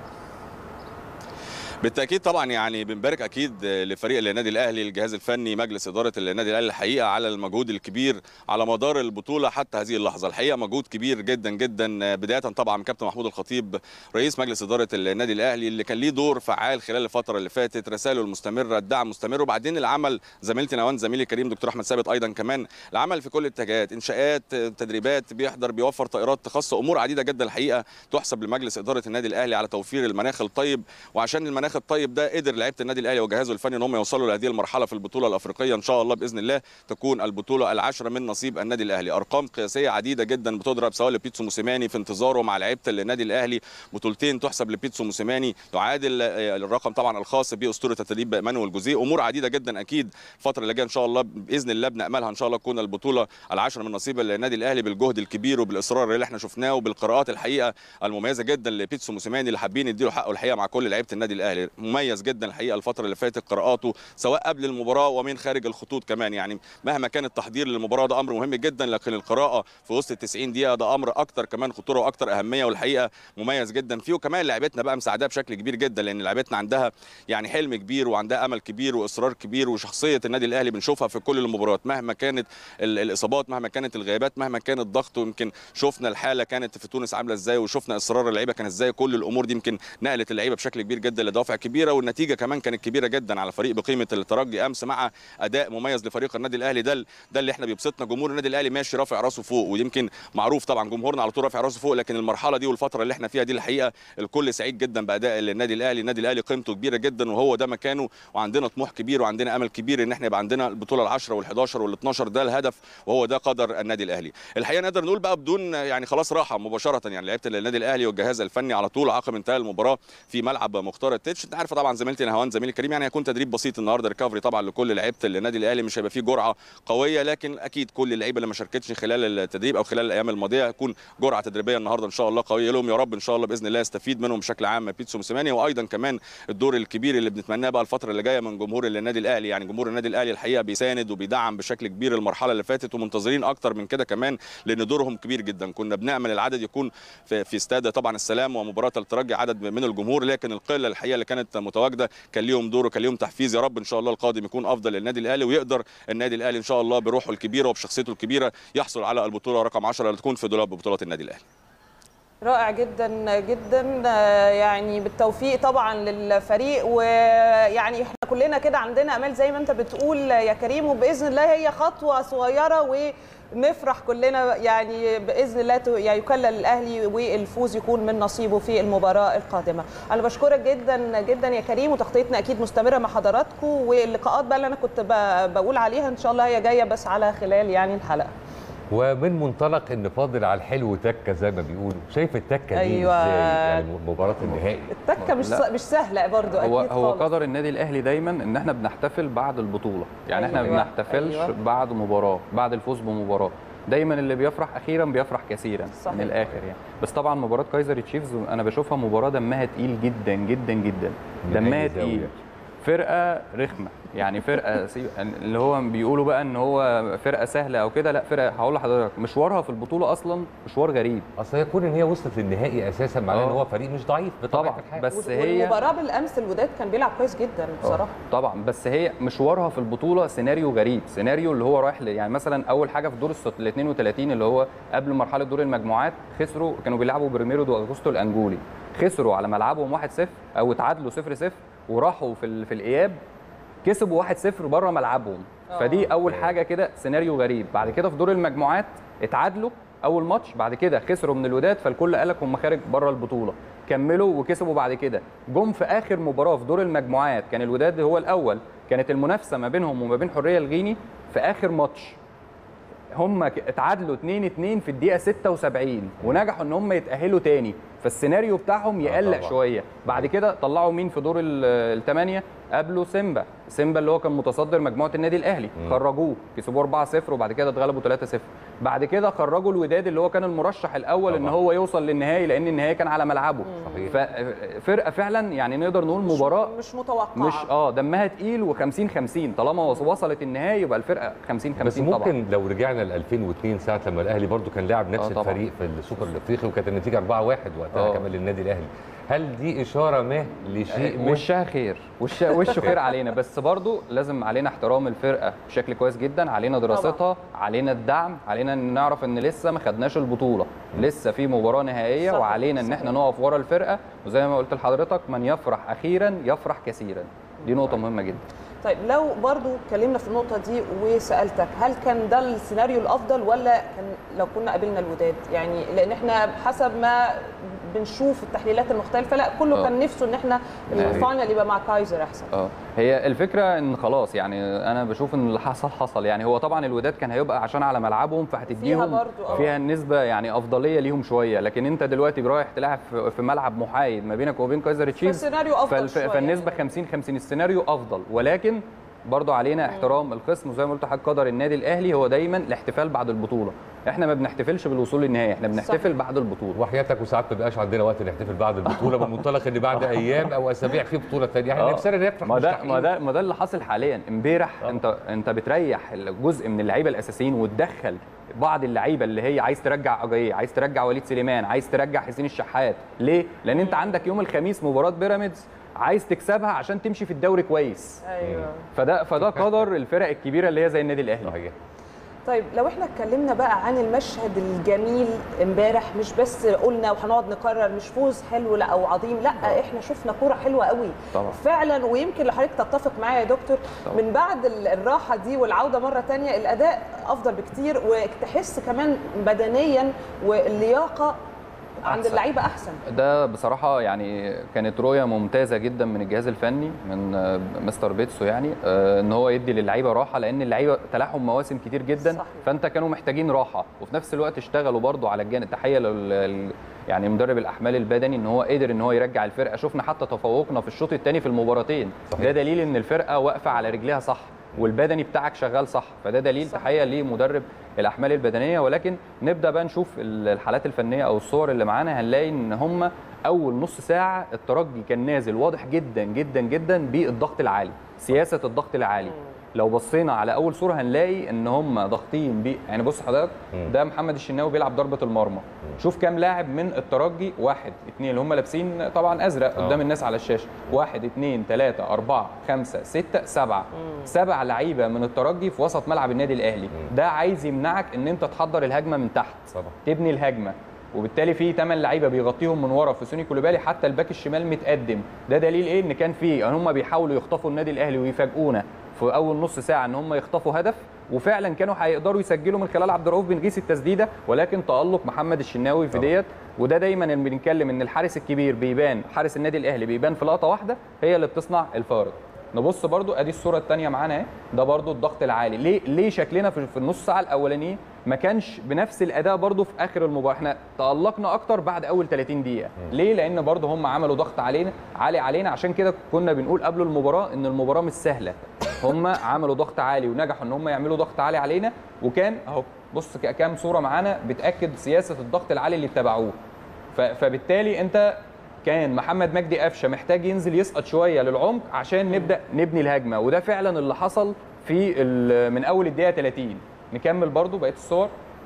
بالتاكيد طبعا يعني بنبارك اكيد لفريق النادي الاهلي الجهاز الفني مجلس اداره النادي الاهلي الحقيقه على المجهود الكبير على مدار البطوله حتى هذه اللحظه الحقيقه مجهود كبير جدا جدا بدايه طبعا كابتن محمود الخطيب رئيس مجلس اداره النادي الاهلي اللي كان ليه دور فعال خلال الفتره اللي فاتت رسائله المستمره الدعم مستمر وبعدين العمل زميلتي نوان زميلي كريم دكتور احمد ثابت ايضا كمان العمل في كل الاتجاهات انشاءات تدريبات بيحضر بيوفر طائرات تخص امور عديده جدا الحقيقه تحسب لمجلس اداره النادي الاهلي على توفير المناخ الطيب وعشان المناخ الطيب ده قدر لعيبه النادي الاهلي وجهازه الفني ان هم يوصلوا لهذه المرحله في البطوله الافريقيه ان شاء الله باذن الله تكون البطوله العاشره من نصيب النادي الاهلي ارقام قياسيه عديده جدا بتضرب سواء لبيتسو موسيماني في انتظاره مع لعيبه النادي الاهلي بطولتين تحسب لبيتسو موسيماني يعادل آه، الرقم طبعا الخاص باسطوره التدريب مانويل جوزيه امور عديده جدا اكيد الفتره اللي جايه ان شاء الله باذن الله بناملها ان شاء الله تكون البطوله العاشره من نصيب النادي الاهلي بالجهد الكبير وبالاصرار اللي احنا شفناه وبالقراءات الحقيقه المميزه جدا لبيتسو موسيماني اللي حابين يديله حقه الحقيقه مع كل لعيبه النادي الاهلي مميز جدا الحقيقه الفتره اللي فاتت قراءاته سواء قبل المباراه ومن خارج الخطوط كمان يعني مهما كان التحضير للمباراه ده امر مهم جدا لكن القراءه في وسط ال 90 دقيقه ده امر اكتر كمان خطوره واكتر اهميه والحقيقه مميز جدا فيه وكمان لعيبتنا بقى مساعداه بشكل كبير جدا لان لعيبتنا عندها يعني حلم كبير وعندها امل كبير واصرار كبير وشخصيه النادي الاهلي بنشوفها في كل المباريات مهما كانت ال- الاصابات مهما كانت الغيابات مهما كان الضغط ويمكن شفنا الحاله كانت في تونس عامله ازاي وشفنا اصرار اللعيبه كان ازاي كل الامور دي يمكن نقلت اللعيبه بشكل كبير جدا لدوافع كبيره والنتيجه كمان كانت كبيره جدا على فريق بقيمه الترجي امس مع اداء مميز لفريق النادي الاهلي ده ده اللي احنا بيبسطنا جمهور النادي الاهلي ماشي رافع راسه فوق ويمكن معروف طبعا جمهورنا على طول رافع راسه فوق لكن المرحله دي والفتره اللي احنا فيها دي الحقيقه الكل سعيد جدا باداء النادي الاهلي النادي الاهلي قيمته كبيره جدا وهو ده مكانه وعندنا طموح كبير وعندنا امل كبير ان احنا يبقى عندنا البطوله ال10 وال11 وال12 ده الهدف وهو ده قدر النادي الاهلي الحقيقه نقدر نقول بقى بدون يعني خلاص راحه مباشره يعني لعيبه النادي الاهلي والجهاز الفني على طول عقب انتهاء المباراه في ملعب مختار التتش الماتش انت عارفه طبعا زميلتي نهوان زميلي كريم يعني هيكون تدريب بسيط النهارده ريكفري طبعا لكل لعيبه النادي الاهلي مش هيبقى فيه جرعه قويه لكن اكيد كل اللعيبه اللي ما شاركتش خلال التدريب او خلال الايام الماضيه هيكون جرعه تدريبيه النهارده ان شاء الله قويه لهم يا رب ان شاء الله باذن الله يستفيد منهم بشكل عام بيتسو موسيماني وايضا كمان الدور الكبير اللي بنتمناه بقى الفتره اللي جايه من جمهور النادي الاهلي يعني جمهور النادي الاهلي الحقيقه بيساند وبيدعم بشكل كبير المرحله اللي فاتت ومنتظرين اكتر من كده كمان لان دورهم كبير جدا كنا بنامل العدد يكون في, في استاد طبعا السلام ومباراه الترجي عدد من الجمهور لكن القله الحقيقه اللي كانت متواجده كان ليهم دور وكان ليهم تحفيز يا رب ان شاء الله القادم يكون افضل للنادي الاهلي ويقدر النادي الاهلي ان شاء الله بروحه الكبيره وبشخصيته الكبيره يحصل على البطوله رقم 10 اللي تكون في دولاب بطولات النادي الاهلي رائع جدا جدا آه، يعني بالتوفيق طبعا للفريق ويعني احنا كلنا كده عندنا امال زي ما انت بتقول يا كريم وباذن الله هي خطوه صغيره ونفرح كلنا يعني باذن الله ت- يعني يكلل الاهلي والفوز يكون من نصيبه في المباراه القادمه انا بشكرك جدا جدا يا كريم وتغطيتنا اكيد مستمره مع حضراتكم واللقاءات بقى اللي انا كنت ب- بقول عليها ان شاء الله هي جايه بس على خلال يعني الحلقه ومن منطلق ان فاضل على الحلو تكه زي ما بيقولوا شايف التكه دي أيوة. ازاي يعني مباراه النهائي التكه مش لا. مش سهله برضو هو اكيد هو خالص. قدر النادي الاهلي دايما ان احنا بنحتفل بعد البطوله يعني احنا ما أيوة. بنحتفلش أيوة. بعد مباراه بعد الفوز بمباراه دايما اللي بيفرح اخيرا بيفرح كثيرا صحيح. من الاخر يعني بس طبعا مباراه كايزر تشيفز انا بشوفها مباراه دمها تقيل جدا جدا جدا من دمها أي تقيل زاوية؟ فرقه رخمه يعني فرقه سي... اللي هو بيقولوا بقى ان هو فرقه سهله او كده لا فرقه هقول لحضرتك مشوارها في البطوله اصلا مشوار غريب اصل هي كون ان هي وصلت للنهائي اساسا معناه ان آه. هو فريق مش ضعيف بطبيعه طبعا الحال بس وال- هي والمباراه بالامس الوداد كان بيلعب كويس جدا بصراحه طبعا بس هي مشوارها في البطوله سيناريو غريب سيناريو اللي هو رايح ل- يعني مثلا اول حاجه في دور ال 32 اللي هو قبل مرحله دور المجموعات خسروا كانوا بيلعبوا بريميرو دو اغوستو الانجولي خسروا على ملعبهم 1-0 او اتعادلوا 0-0 وراحوا في ال- في الاياب كسبوا 1-0 بره ملعبهم فدي اول حاجه كده سيناريو غريب بعد كده في دور المجموعات اتعادلوا اول ماتش بعد كده خسروا من الوداد فالكل قال لك هم خارج بره البطوله كملوا وكسبوا بعد كده جم في اخر مباراه في دور المجموعات كان الوداد هو الاول كانت المنافسه ما بينهم وما بين حريه الغيني في اخر ماتش هم ك- اتعادلوا 2 2 في الدقيقه 76 ونجحوا ان هم يتاهلوا تاني فالسيناريو بتاعهم يقلق طبعاً. شويه بعد كده طلعوا مين في دور الثمانيه قابلوا سيمبا سيمبا اللي هو كان متصدر مجموعه النادي الاهلي خرجوه كسبوه 4 0 وبعد كده اتغلبوا 3 0 بعد كده خرجوا الوداد اللي هو كان المرشح الاول ان طبعاً. هو يوصل للنهائي لان النهائي كان على ملعبه صحيح. ففرقه فعلا يعني نقدر نقول مباراه مش متوقعه مش اه دمها تقيل و50 50 طالما وص- وصلت النهائي يبقى الفرقه 50 50 بس طبعا ممكن لو رجعنا ل 2002 ساعه لما الاهلي برضو كان لاعب نفس آه طبعاً. الفريق في السوبر الافريقي وكانت النتيجه 4-1 وقتها آه. كمان للنادي الاهلي هل دي اشاره ما لشيء ما وشها خير وش وشه خير علينا بس برضو لازم علينا احترام الفرقه بشكل كويس جدا علينا دراستها علينا الدعم علينا ان نعرف ان لسه ما خدناش البطوله لسه في مباراه نهائيه صح، وعلينا ان احنا نقف ورا الفرقه وزي ما قلت لحضرتك من يفرح اخيرا يفرح كثيرا دي نقطه مهمه جدا طيب لو برضو اتكلمنا في النقطه دي وسالتك هل كان ده السيناريو الافضل ولا كان لو كنا قابلنا الوداد يعني لان احنا حسب ما بنشوف التحليلات المختلفه لا كله آه. كان نفسه ان احنا الفاينل يبقى مع كايزر احسن اه هي الفكره ان خلاص يعني انا بشوف ان اللي حصل حصل يعني هو طبعا الوداد كان هيبقى عشان على ملعبهم فهتديهم برضو، آه. فيها النسبه يعني افضليه ليهم شويه لكن انت دلوقتي رايح تلعب في في ملعب محايد ما بينك وبين كايزر تشيفز فالسيناريو افضل فالف... شوية فالنسبه يعني. 50 50 السيناريو افضل ولكن برضو علينا احترام القسم وزي ما قلت لحضرتك قدر النادي الاهلي هو دايما الاحتفال بعد البطوله احنا ما بنحتفلش بالوصول للنهائي احنا بنحتفل صحيح. بعد البطوله وحياتك وساعات ما بيبقاش عندنا وقت نحتفل بعد البطوله بمنطلق ان بعد ايام او اسابيع في بطوله ثانيه احنا آه. نفسنا نفرح ما ده مستحيل. ما ده ما ده اللي حاصل حاليا امبارح انت انت بتريح جزء من اللعيبه الاساسيين وتدخل بعض اللعيبه اللي هي عايز ترجع اجايه عايز ترجع وليد سليمان عايز ترجع حسين الشحات ليه لان انت عندك يوم الخميس مباراه بيراميدز عايز تكسبها عشان تمشي في الدوري كويس ايوه فده فده قدر الفرق الكبيره اللي هي زي النادي الاهلي صحيح طيب لو احنا اتكلمنا بقى عن المشهد الجميل امبارح مش بس قلنا وهنقعد نكرر مش فوز حلو لا او عظيم لا احنا شفنا كوره حلوه قوي طبعا. فعلا ويمكن لو حضرتك تتفق معايا يا دكتور طبعا. من بعد ال- الراحه دي والعوده مره تانية الاداء افضل بكتير وتحس كمان بدنيا واللياقه عند أحسن. اللعيبه احسن ده بصراحة يعني كانت رؤية ممتازة جدا من الجهاز الفني من آه، مستر بيتسو يعني آه، ان هو يدي للعيبة راحة لان اللعيبة تلاحم مواسم كتير جدا صحيح. فانت كانوا محتاجين راحة وفي نفس الوقت اشتغلوا برضو على الجانب تحية لل يعني مدرب الاحمال البدني ان هو قدر ان هو يرجع الفرقة شفنا حتى تفوقنا في الشوط الثاني في المباراتين صحيح. ده دليل ان الفرقة واقفة على رجليها صح والبدني بتاعك شغال صح فده دليل صح. تحيه لمدرب الاحمال البدنيه ولكن نبدا بقى نشوف ال- الحالات الفنيه او الصور اللي معانا هنلاقي ان هم اول نص ساعه الترجي كان نازل واضح جدا جدا جدا بالضغط العالي سياسه الضغط العالي لو بصينا على اول صوره هنلاقي ان هم ضاغطين بي يعني بص حضرتك مم. ده محمد الشناوي بيلعب ضربه المرمى شوف كام لاعب من الترجي واحد اثنين اللي هم لابسين طبعا ازرق آه. قدام الناس على الشاشه واحد اثنين ثلاثه اربعه خمسه سته سبعه سبع لعيبه من الترجي في وسط ملعب النادي الاهلي ده عايز يمنعك ان انت تحضر الهجمه من تحت طبعا تبني الهجمه وبالتالي في ثمان لعيبه بيغطيهم من ورا في سوني كولوبالي حتى الباك الشمال متقدم ده دليل ايه ان كان في ان هم بيحاولوا يخطفوا النادي الاهلي ويفاجئونا في اول نص ساعه ان هم يخطفوا هدف وفعلا كانوا هيقدروا يسجلوا من خلال عبد الرؤوف بن غيث التسديده ولكن تالق محمد الشناوي في طبعا. ديت وده دايما اللي بنتكلم ان الحارس الكبير بيبان حارس النادي الاهلي بيبان في لقطه واحده هي اللي بتصنع الفارق نبص برضو ادي الصوره الثانيه معانا اهي ده برضو الضغط العالي ليه ليه شكلنا في في النص ساعه الاولانيه ما كانش بنفس الاداء برضو في اخر المباراه احنا تالقنا اكتر بعد اول 30 دقيقه ليه لان برضو هم عملوا ضغط علينا عالي علينا عشان كده كنا بنقول قبل المباراه ان المباراه مش سهله هم عملوا ضغط عالي ونجحوا ان هم يعملوا ضغط عالي علينا وكان اهو بص ك- كام صوره معانا بتاكد سياسه الضغط العالي اللي اتبعوه ف- فبالتالي انت كان محمد مجدي قفشه محتاج ينزل يسقط شويه للعمق عشان نبدا نبني الهجمه وده فعلا اللي حصل في ال- من اول الدقيقه 30 نكمل برضو بقيه الصور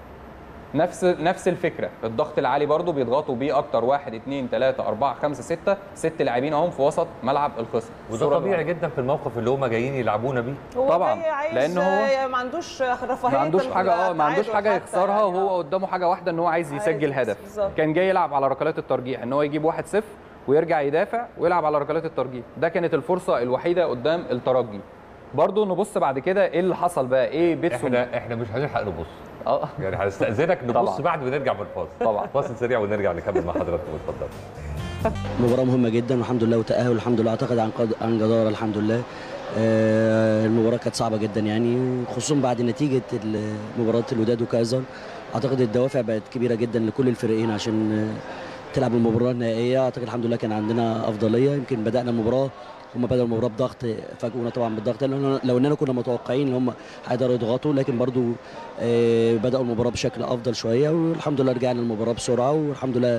نفس نفس الفكره الضغط العالي برضو بيضغطوا بيه اكتر واحد اثنين ثلاثة أربعة خمسة ستة ست لاعبين اهم في وسط ملعب الخصم وده الصورة اللي طبيعي جدا في الموقف اللي هم جايين يلعبونا بيه هو طبعاً، جاي عايز لأن هو ما عندوش رفاهيه ما عندوش حاجه اه ما عندوش التعادل حاجه حتى يخسرها يعني. وهو قدامه حاجه واحده ان هو عايز عايز يسجل يكسب، هدف بالظبط. كان جاي يلعب على ركلات الترجيح ان هو يجيب 1-0 ويرجع يدافع ويلعب على ركلات الترجيح ده كانت الفرصه الوحيده قدام الترجي برضه نبص بعد كده ايه اللي حصل بقى ايه بيتسو احنا احنا مش هنلحق نبص اه يعني هنستاذنك نبص طبعاً. بعد ما نرجع من الفاصل طبعا فاصل سريع ونرجع نكمل مع حضراتكم اتفضل مباراة مهمة جدا والحمد لله وتأهل الحمد لله أعتقد عن قد... عن جدارة الحمد لله آه، المباراة كانت صعبة جدا يعني خصوصا بعد نتيجة ال- مباراة الوداد وكايزر أعتقد الدوافع بقت كبيرة جدا لكل الفريقين عشان آه، تلعب المباراة النهائية أعتقد الحمد لله كان عندنا أفضلية يمكن بدأنا المباراة هم بدأوا المباراة بضغط فاجئونا طبعا بالضغط لأن- لو اننا كنا متوقعين ان هم هيقدروا يضغطوا لكن برضو آه، بدأوا المباراة بشكل أفضل شوية والحمد لله رجعنا المباراة بسرعة والحمد لله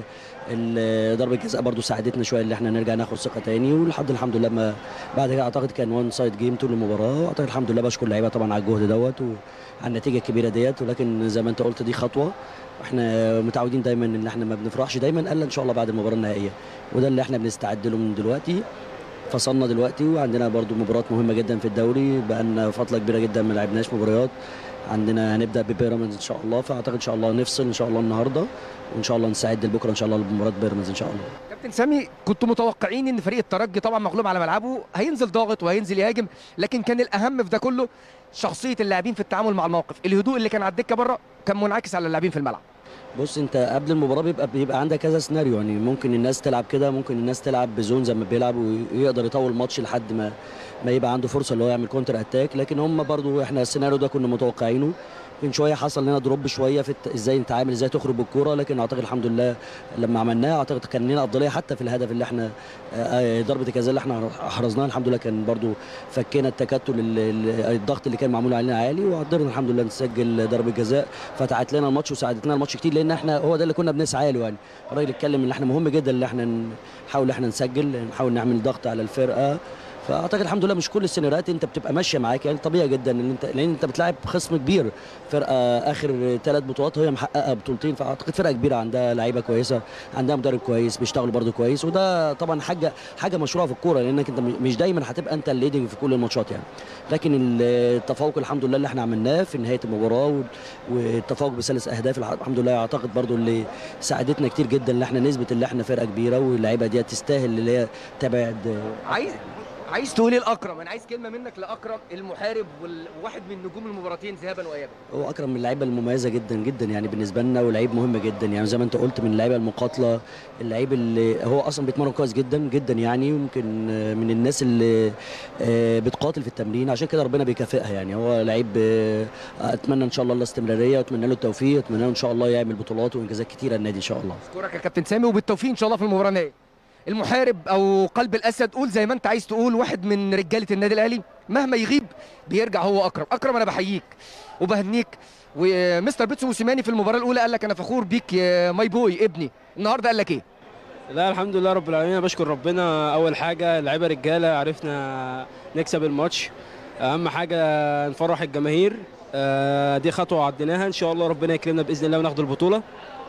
ال- ضربة الجزاء برضو ساعدتنا شوية ان احنا نرجع ناخد ثقة تاني والحمد الحمد لله ما بعد كده اعتقد كان وان سايد جيم طول المباراة واعتقد الحمد لله بشكر اللعيبة طبعا على الجهد دوت وعلى النتيجة الكبيرة ديت ولكن زي ما انت قلت دي خطوة احنا متعودين دايما ان احنا ما بنفرحش دايما الا ان شاء الله بعد المباراة النهائية وده اللي احنا بنستعد له من دلوقتي فصلنا دلوقتي وعندنا برضو مباريات مهمه جدا في الدوري بقالنا فتره كبيره جدا ما لعبناش مباريات عندنا هنبدا ببيراميدز ان شاء الله فاعتقد ان شاء الله نفصل ان شاء الله النهارده وان شاء الله نستعد لبكره ان شاء الله لمباراه بيراميدز ان شاء الله كابتن سامي كنتوا متوقعين ان فريق الترجي طبعا مغلوب على ملعبه هينزل ضاغط وهينزل يهاجم لكن كان الاهم في ده كله شخصيه اللاعبين في التعامل مع الموقف الهدوء اللي كان على الدكه بره كان منعكس على اللاعبين في الملعب بص انت قبل المباراه بيبقى بيبقى عندك كذا سيناريو يعني ممكن الناس تلعب كده ممكن الناس تلعب بزون زي ما بيلعب ويقدر يطول الماتش لحد ما ما يبقى عنده فرصه اللي هو يعمل كونتر اتاك لكن هم برضو احنا السيناريو ده كنا متوقعينه من شويه حصل لنا دروب شويه في الت- ازاي نتعامل ازاي تخرج بالكوره لكن اعتقد الحمد لله لما عملناه اعتقد كان لنا افضليه حتى في الهدف اللي احنا آه، آه، ضربه الجزاء اللي احنا احرزناها الحمد لله كان برضو فكينا التكتل ال- ال- الضغط اللي كان معمول علينا عالي وقدرنا الحمد لله نسجل ضربه جزاء فتحت لنا الماتش وساعدتنا الماتش كتير لان احنا هو ده اللي كنا بنسعى له يعني الراجل اتكلم ان احنا مهم جدا ان احنا نحاول ان احنا نسجل نحاول نعمل ضغط على الفرقه فاعتقد الحمد لله مش كل السيناريوهات انت بتبقى ماشيه معاك يعني طبيعي جدا ان انت لان انت بتلاعب خصم كبير فرقه اخر ثلاث بطولات وهي محققه بطولتين فاعتقد فرقه كبيره عندها لعيبه كويسه عندها مدرب كويس بيشتغلوا برده كويس وده طبعا حاجه حاجه مشروعه في الكوره لانك انت مش دايما هتبقى انت الليدنج في كل الماتشات يعني لكن التفوق الحمد لله اللي احنا عملناه في نهايه المباراه وال- والتفوق بثلاث اهداف الح- الحمد لله اعتقد برضو اللي ساعدتنا كتير جدا ان احنا نثبت ان احنا فرقه كبيره واللعيبه دي تستاهل اللي هي تبعد عايز عايز تقول ايه لاكرم انا عايز كلمه منك لاكرم المحارب وواحد من نجوم المباراتين ذهابا وايابا هو اكرم من اللعيبه المميزه جدا جدا يعني بالنسبه لنا ولعيب مهم جدا يعني زي ما انت قلت من اللعيبه المقاتله اللعيب اللي هو اصلا بيتمرن كويس جدا جدا يعني يمكن آه، من الناس اللي آه، بتقاتل في التمرين عشان كده ربنا بيكافئها يعني هو لعيب آه، اتمنى ان شاء الله الاستمراريه واتمنى له التوفيق واتمنى له ان شاء الله يعمل بطولات وانجازات كتيره النادي ان شاء الله اشكرك يا كابتن سامي وبالتوفيق ان شاء الله في المباراه النهائيه المحارب او قلب الاسد قول زي ما انت عايز تقول واحد من رجاله النادي الاهلي مهما يغيب بيرجع هو اكرم اكرم انا بحييك وبهنيك ومستر بيتسو موسيماني في المباراه الاولى قال لك انا فخور بيك يا ماي بوي ابني النهارده قال لك ايه لا الحمد لله رب العالمين أنا بشكر ربنا اول حاجه لعيبه رجاله عرفنا نكسب الماتش اهم حاجه نفرح الجماهير آه، دي خطوه عديناها ان شاء الله ربنا يكرمنا باذن الله وناخد البطوله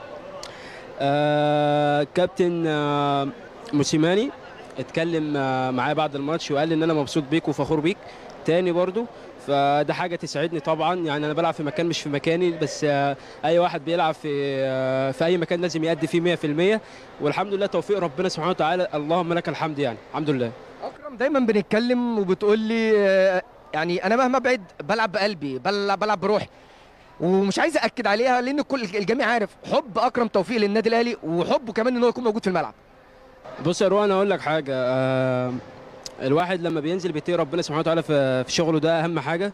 آه، كابتن آه، موسيماني اتكلم آه، معايا بعد الماتش وقال لي ان انا مبسوط بيك وفخور بيك تاني برضو فده حاجه تسعدني طبعا يعني انا بلعب في مكان مش في مكاني بس آه، اي واحد بيلعب في آه، في اي مكان لازم يأدي فيه 100% والحمد لله توفيق ربنا سبحانه وتعالى اللهم لك الحمد يعني الحمد لله اكرم دايما بنتكلم وبتقول لي آه، يعني انا مهما ابعد بلعب بقلبي بلعب, بلعب بروحي ومش عايز اكد عليها لان كل الجميع عارف حب اكرم توفيق للنادي الاهلي وحبه كمان ان هو يكون موجود في الملعب بص يا روان اقول لك حاجه آه الواحد لما بينزل بيتقي ربنا سبحانه وتعالى في في شغله ده اهم حاجه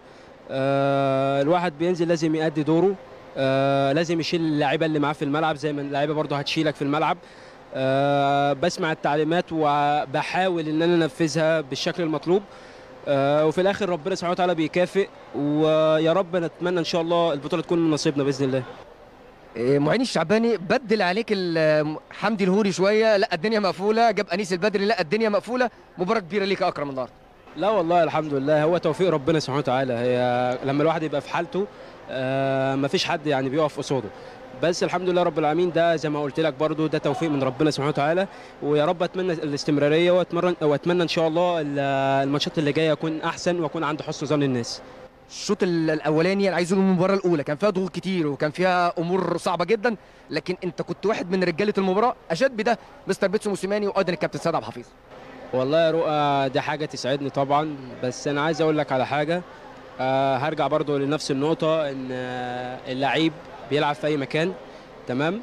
آه الواحد بينزل لازم يأدي دوره آه لازم يشيل اللعيبه اللي معاه في الملعب زي ما اللعيبه برضه هتشيلك في الملعب آه بسمع التعليمات وبحاول ان انا انفذها بالشكل المطلوب آه وفي الاخر ربنا سبحانه وتعالى بيكافئ ويا رب نتمنى ان شاء الله البطوله تكون من نصيبنا باذن الله إيه، معين الشعباني بدل عليك ال- حمدي الهوري شويه لا الدنيا مقفوله جاب انيس البدري لا الدنيا مقفوله مباراه كبيره ليك يا اكرم النهارده لا والله الحمد لله هو توفيق ربنا سبحانه وتعالى هي لما الواحد يبقى في حالته آه مفيش حد يعني بيقف قصاده بس الحمد لله رب العالمين ده زي ما قلت لك برضو ده توفيق من ربنا سبحانه وتعالى ويا رب اتمنى الاستمراريه واتمرن واتمنى ان شاء الله ال- الماتشات اللي جايه اكون احسن واكون عند حسن ظن الناس الشوط ال- الاولاني انا عايز اقول المباراه الاولى كان فيها ضغوط كتير وكان فيها امور صعبه جدا لكن انت كنت واحد من رجاله المباراه اشاد بده مستر بيتسو موسيماني وايضا الكابتن سيد عبد الحفيظ والله يا رؤى دي حاجه تسعدني طبعا بس انا عايز اقول لك على حاجه آه هرجع برضو لنفس النقطه ان آه اللعيب بيلعب في اي مكان تمام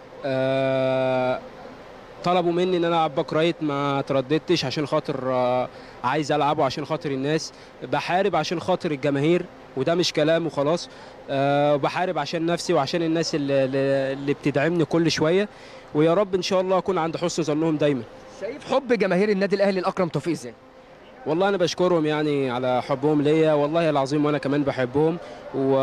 آه طلبوا مني ان انا العب باك رايت ما ترددتش عشان خاطر آه عايز العبه عشان خاطر الناس بحارب عشان خاطر الجماهير وده مش كلام وخلاص أه بحارب عشان نفسي وعشان الناس اللي, اللي بتدعمني كل شويه ويا رب ان شاء الله اكون عند حسن ظنهم دايما شايف حب جماهير النادي الاهلي لاكرم توفيق ازاي والله انا بشكرهم يعني على حبهم ليا والله العظيم وانا كمان بحبهم و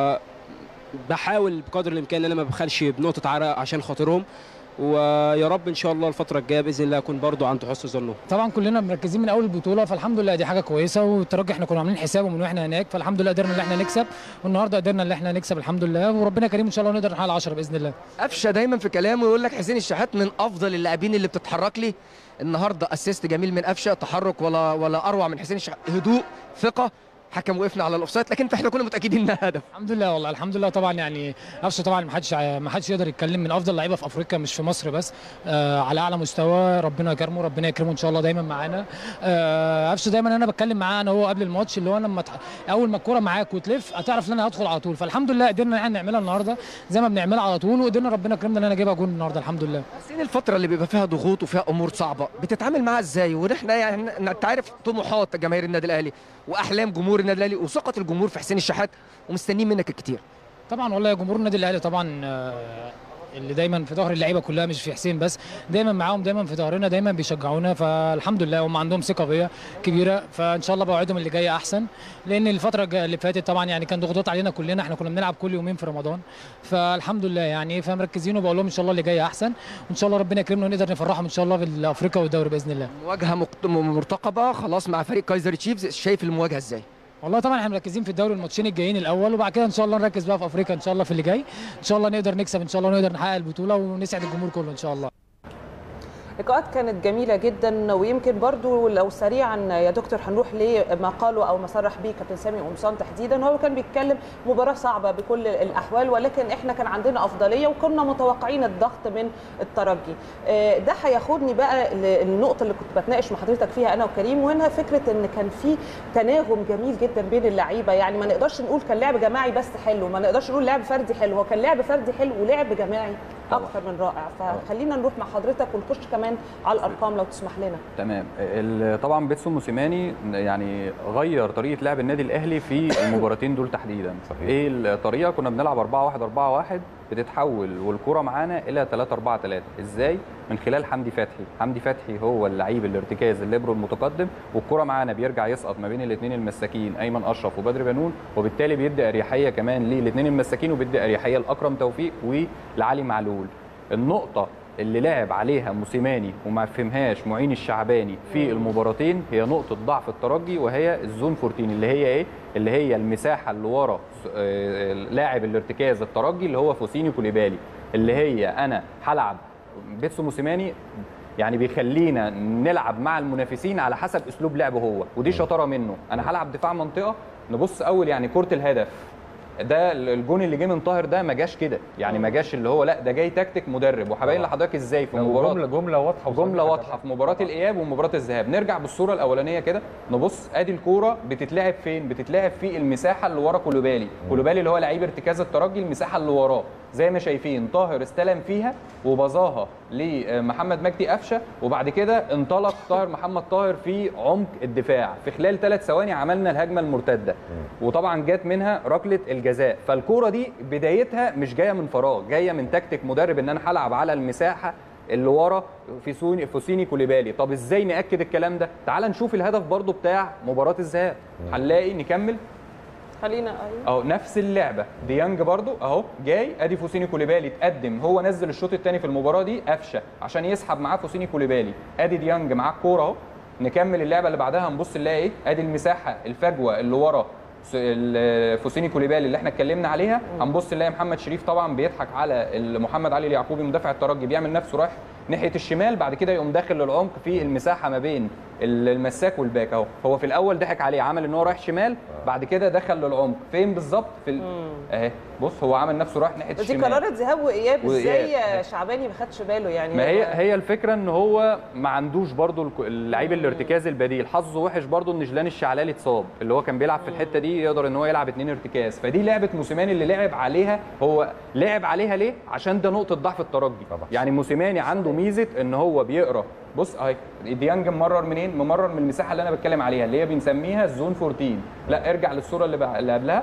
بحاول بقدر الامكان ان انا ما بخلش بنقطه عرق عشان خاطرهم ويا رب ان شاء الله الفتره الجايه باذن الله اكون برضو عند حسن ظنهم طبعا كلنا مركزين من اول البطوله فالحمد لله دي حاجه كويسه والترجي احنا كنا عاملين حسابه من واحنا هناك فالحمد لله قدرنا ان احنا نكسب والنهارده قدرنا ان احنا نكسب الحمد لله وربنا كريم ان شاء الله ونقدر نحقق 10 باذن الله قفشه دايما في كلامه يقول لك حسين الشحات من افضل اللاعبين اللي بتتحرك لي النهارده اسيست جميل من قفشه تحرك ولا ولا اروع من حسين الشحات هدوء ثقه حكم وقفنا على الاوفسايد لكن احنا كنا متاكدين انها هدف الحمد لله والله الحمد لله طبعا يعني قفشه طبعا ما حدش ما حدش يقدر يتكلم من افضل لعيبه في افريقيا مش في مصر بس آه على اعلى مستوى ربنا يكرمه ربنا يكرمه ان شاء الله دايما معانا آه قفشه دايما انا بتكلم معاه انا هو قبل الماتش اللي هو لما تح... اول ما الكوره معاك وتلف هتعرف ان انا هدخل على طول فالحمد لله قدرنا ان احنا نعملها النهارده زي ما بنعملها على طول وقدرنا ربنا كرمنا ان انا اجيبها جول النهارده الحمد لله حسين الفتره اللي بيبقى فيها ضغوط وفيها امور صعبه بتتعامل معاها ازاي ونحن يعني انت عارف طموحات جماهير النادي الاهلي واحلام جمهور النادي الاهلي وثقه الجمهور في حسين الشحات ومستنيين منك الكتير طبعا والله جمهور النادي الاهلي طبعا آه، اللي دايما في ظهر اللعيبه كلها مش في حسين بس دايما معاهم دايما في ظهرنا دايما بيشجعونا فالحمد لله هم عندهم ثقه فيا كبيره فان شاء الله بوعدهم اللي جايه احسن لان الفتره الجا- اللي فاتت طبعا يعني كان ضغوطات علينا كلنا احنا كنا بنلعب كل يومين في رمضان فالحمد لله يعني فمركزين وبقول لهم ان شاء الله اللي جايه احسن وان شاء الله ربنا يكرمنا ونقدر نفرحهم ان شاء الله في افريقيا والدوري باذن الله مواجهه مقت- مرتقبه خلاص مع فريق كايزر تشيفز شايف المواجهه ازاي والله طبعا احنا مركزين في الدوري الماتشين الجايين الاول وبعد كده ان شاء الله نركز بقى في افريقيا ان شاء الله في اللي جاي ان شاء الله نقدر نكسب ان شاء الله ونقدر نحقق البطوله ونسعد الجمهور كله ان شاء الله لقاءات كانت جميله جدا ويمكن برضو لو سريعا يا دكتور هنروح لما قاله او ما صرح به كابتن سامي قمصان تحديدا هو كان بيتكلم مباراه صعبه بكل الاحوال ولكن احنا كان عندنا افضليه وكنا متوقعين الضغط من الترجي آه، ده هياخدني بقى للنقطه اللي كنت بتناقش مع حضرتك فيها انا وكريم وهنا فكره ان كان في تناغم جميل جدا بين اللعيبه يعني ما نقدرش نقول كان لعب جماعي بس حلو ما نقدرش نقول لعب فردي حلو هو كان لعب فردي حلو ولعب جماعي اكثر من رائع فخلينا نروح مع حضرتك ونخش كمان على الارقام لو تسمح لنا تمام ال- طبعا بيتسو موسيماني يعني غير طريقه لعب النادي الاهلي في المباراتين دول تحديدا صحيح. ايه الطريقه كنا بنلعب 4 1 4 1 بتتحول والكره معانا الى 3 4 3 ازاي من خلال حمدي فتحي حمدي فتحي هو اللعيب الارتكاز الليبرو المتقدم والكره معانا بيرجع يسقط ما بين الاثنين المساكين ايمن اشرف وبدر بنون وبالتالي بيدي اريحيه كمان للاثنين المساكين وبيدي اريحيه لاكرم توفيق ولعلي معلول النقطه اللي لعب عليها موسيماني وما فهمهاش معين الشعباني في المباراتين هي نقطه ضعف الترجي وهي الزون 14 اللي هي ايه اللي هي المساحه اللي ورا آه، لاعب الارتكاز الترجي اللي هو فوسيني كوليبالي اللي هي انا هلعب بيتسو موسيماني يعني بيخلينا نلعب مع المنافسين على حسب اسلوب لعبه هو ودي شطاره منه انا هلعب دفاع منطقه نبص اول يعني كره الهدف ده الجون اللي جه من طاهر ده ما جاش كده يعني ما جاش اللي هو لا ده جاي تكتيك مدرب وهبين لحضرتك ازاي في مباراه جمله جمله واضحه جمله وصريحة واضحه في مباراه الاياب ومباراه الذهاب نرجع بالصوره الاولانيه كده نبص ادي الكوره بتتلعب فين بتتلعب في المساحه اللي ورا كولوبالي كولوبالي اللي هو لعيب ارتكاز الترجي المساحه اللي وراه زي ما شايفين طاهر استلم فيها وبظاها لمحمد مجدي قفشه وبعد كده انطلق طاهر محمد طاهر في عمق الدفاع في خلال ثلاث ثواني عملنا الهجمه المرتده وطبعا جت منها ركله الجزاء فالكوره دي بدايتها مش جايه من فراغ جايه من تكتيك مدرب ان انا هلعب على المساحه اللي ورا في سوني فوسيني كوليبالي طب ازاي ناكد الكلام ده تعال نشوف الهدف برضو بتاع مباراه الذهاب هنلاقي نكمل خلينا ايوه اهو نفس اللعبه ديانج برضو اهو جاي ادي فوسيني كوليبالي اتقدم هو نزل الشوط الثاني في المباراه دي قفشه عشان يسحب معاه فوسيني كوليبالي ادي ديانج معاه الكوره اهو نكمل اللعبه اللي بعدها نبص نلاقي ايه ادي المساحه الفجوه اللي ورا س- ال- فوسيني كوليبالي اللي احنا اتكلمنا عليها هنبص نلاقي محمد شريف طبعا بيضحك على ال- محمد علي اليعقوبي مدافع الترجي بيعمل نفسه رايح ناحيه الشمال بعد كده يقوم داخل للعمق في المساحه ما بين ال- المساك والباك اهو هو في الاول ضحك عليه عمل ان هو رايح شمال بعد كده دخل للعمق فين بالظبط في ال- اهي بص هو عامل نفسه رايح ناحيه دي الشمال قرارة ذهاب واياب ازاي وإياب. شعباني ما خدش باله يعني ما هي هي الفكره ان هو ما عندوش برضو الك- اللعيب الارتكاز البديل حظه وحش برضو ان جلان الشعلالي اتصاب اللي هو كان بيلعب في الحته دي يقدر ان هو يلعب اتنين ارتكاز فدي لعبه موسيماني اللي لعب عليها هو لعب عليها ليه عشان ده نقطه ضعف الترجي طبعا. يعني موسيماني عنده ميزه ان هو بيقرا بص اهي ديانج ممرر منين ممرر من المساحه اللي انا بتكلم عليها اللي هي بنسميها الزون 14 لا ارجع للصوره اللي, بع- اللي قبلها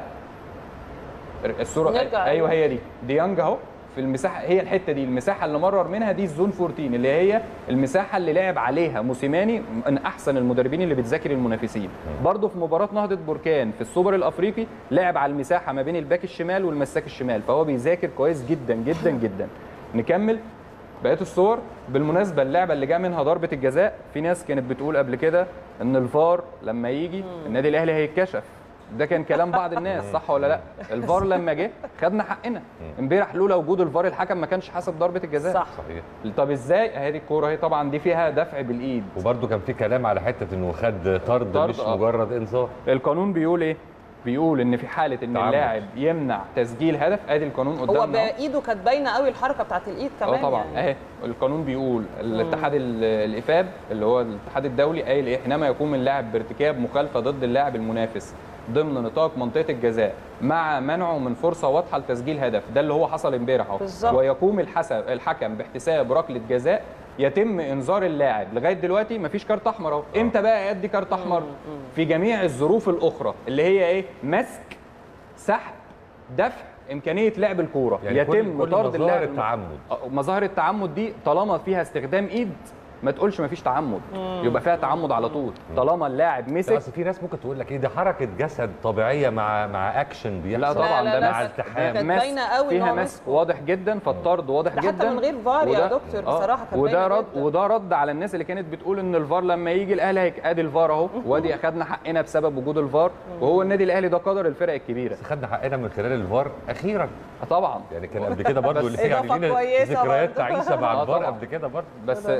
الصوره نرجع، ايوه أيوة. هي دي ديانج اهو في المساحه هي الحته دي المساحه اللي مرر منها دي الزون 14 اللي هي المساحه اللي لعب عليها موسيماني من احسن المدربين اللي بتذاكر المنافسين برضه في مباراه نهضه بركان في السوبر الافريقي لعب على المساحه ما بين الباك الشمال والمساك الشمال فهو بيذاكر كويس جدا جدا جدا نكمل بقيه الصور بالمناسبه اللعبه اللي جاء منها ضربه الجزاء في ناس كانت بتقول قبل كده ان الفار لما يجي النادي الاهلي هيتكشف ده كان كلام بعض الناس صح ولا لا الفار لما جه خدنا حقنا امبارح لولا وجود الفار الحكم ما كانش حاسب ضربه الجزاء صح صحيح طب ازاي اهي الكوره اهي طبعا دي فيها دفع بالايد وبرده كان في كلام على حته انه خد طرد طرد، مش آه. مجرد انذار القانون بيقول ايه بيقول ان في حاله ان تعمد. اللاعب يمنع تسجيل هدف ادي القانون هو قدامنا أهو. بايده كانت باينه قوي الحركه بتاعت الايد كمان اه طبعا يعني. اهي القانون بيقول الاتحاد ال- الافاب اللي هو الاتحاد الدولي قايل ايه حينما يقوم اللاعب بارتكاب مخالفه ضد اللاعب المنافس ضمن نطاق منطقه الجزاء مع منعه من فرصه واضحه لتسجيل هدف ده اللي هو حصل امبارح اهو بالظبط. ويقوم الحسب الحكم باحتساب ركله جزاء يتم انذار اللاعب لغايه دلوقتي مفيش كارت احمر اهو امتى بقى يدي كارت احمر في جميع الظروف الاخرى اللي هي ايه مسك سحب دفع امكانيه لعب الكوره يعني كل- يتم كل طرد مظاهر اللاعب التعمد. آه، مظاهر التعمد دي طالما فيها استخدام ايد ما تقولش ما فيش تعمد يبقى فيها تعمد على طول طالما اللاعب لا، مسك اصل في ناس ممكن تقول لك ايه دي حركه جسد طبيعيه مع مع اكشن بيحصل لا طبعا لا، ده لا، مع مس التحام كانت مس باينة قوي إن فيها هو مس مسكه. واضح جدا فالطرد واضح ده جدا حتى من غير فار يا وده- دكتور آه، بصراحه كانت وده باينة رد جداً. وده رد على الناس اللي كانت بتقول ان الفار لما يجي الاهلي هيك ادي الفار اهو وادي اخدنا حقنا بسبب وجود الفار وهو النادي الاهلي ده قدر الفرق الكبيره بس خدنا حقنا من خلال الفار اخيرا آه، طبعا يعني كان قبل كده برضه بس اللي يعني إضافة لينا كويسة ذكريات برضه. تعيسه مع آه، الفار طبعاً. قبل كده برضه بس آه، في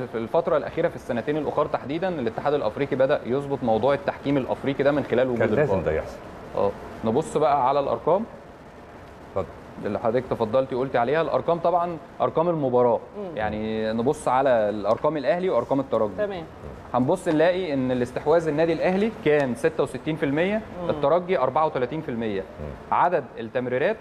في في الفتره الاخيره في السنتين الاخر تحديدا الاتحاد الافريقي بدا يظبط موضوع التحكيم الافريقي ده من خلال وجود كان لازم الفار. ده يحصل اه نبص بقى على الارقام اتفضل اللي حضرتك تفضلتي قلتي عليها الارقام طبعا ارقام المباراه مم. يعني نبص على الارقام الاهلي وارقام الترجي تمام هنبص نلاقي ان الاستحواذ النادي الاهلي كان 66% الترجي 34% عدد التمريرات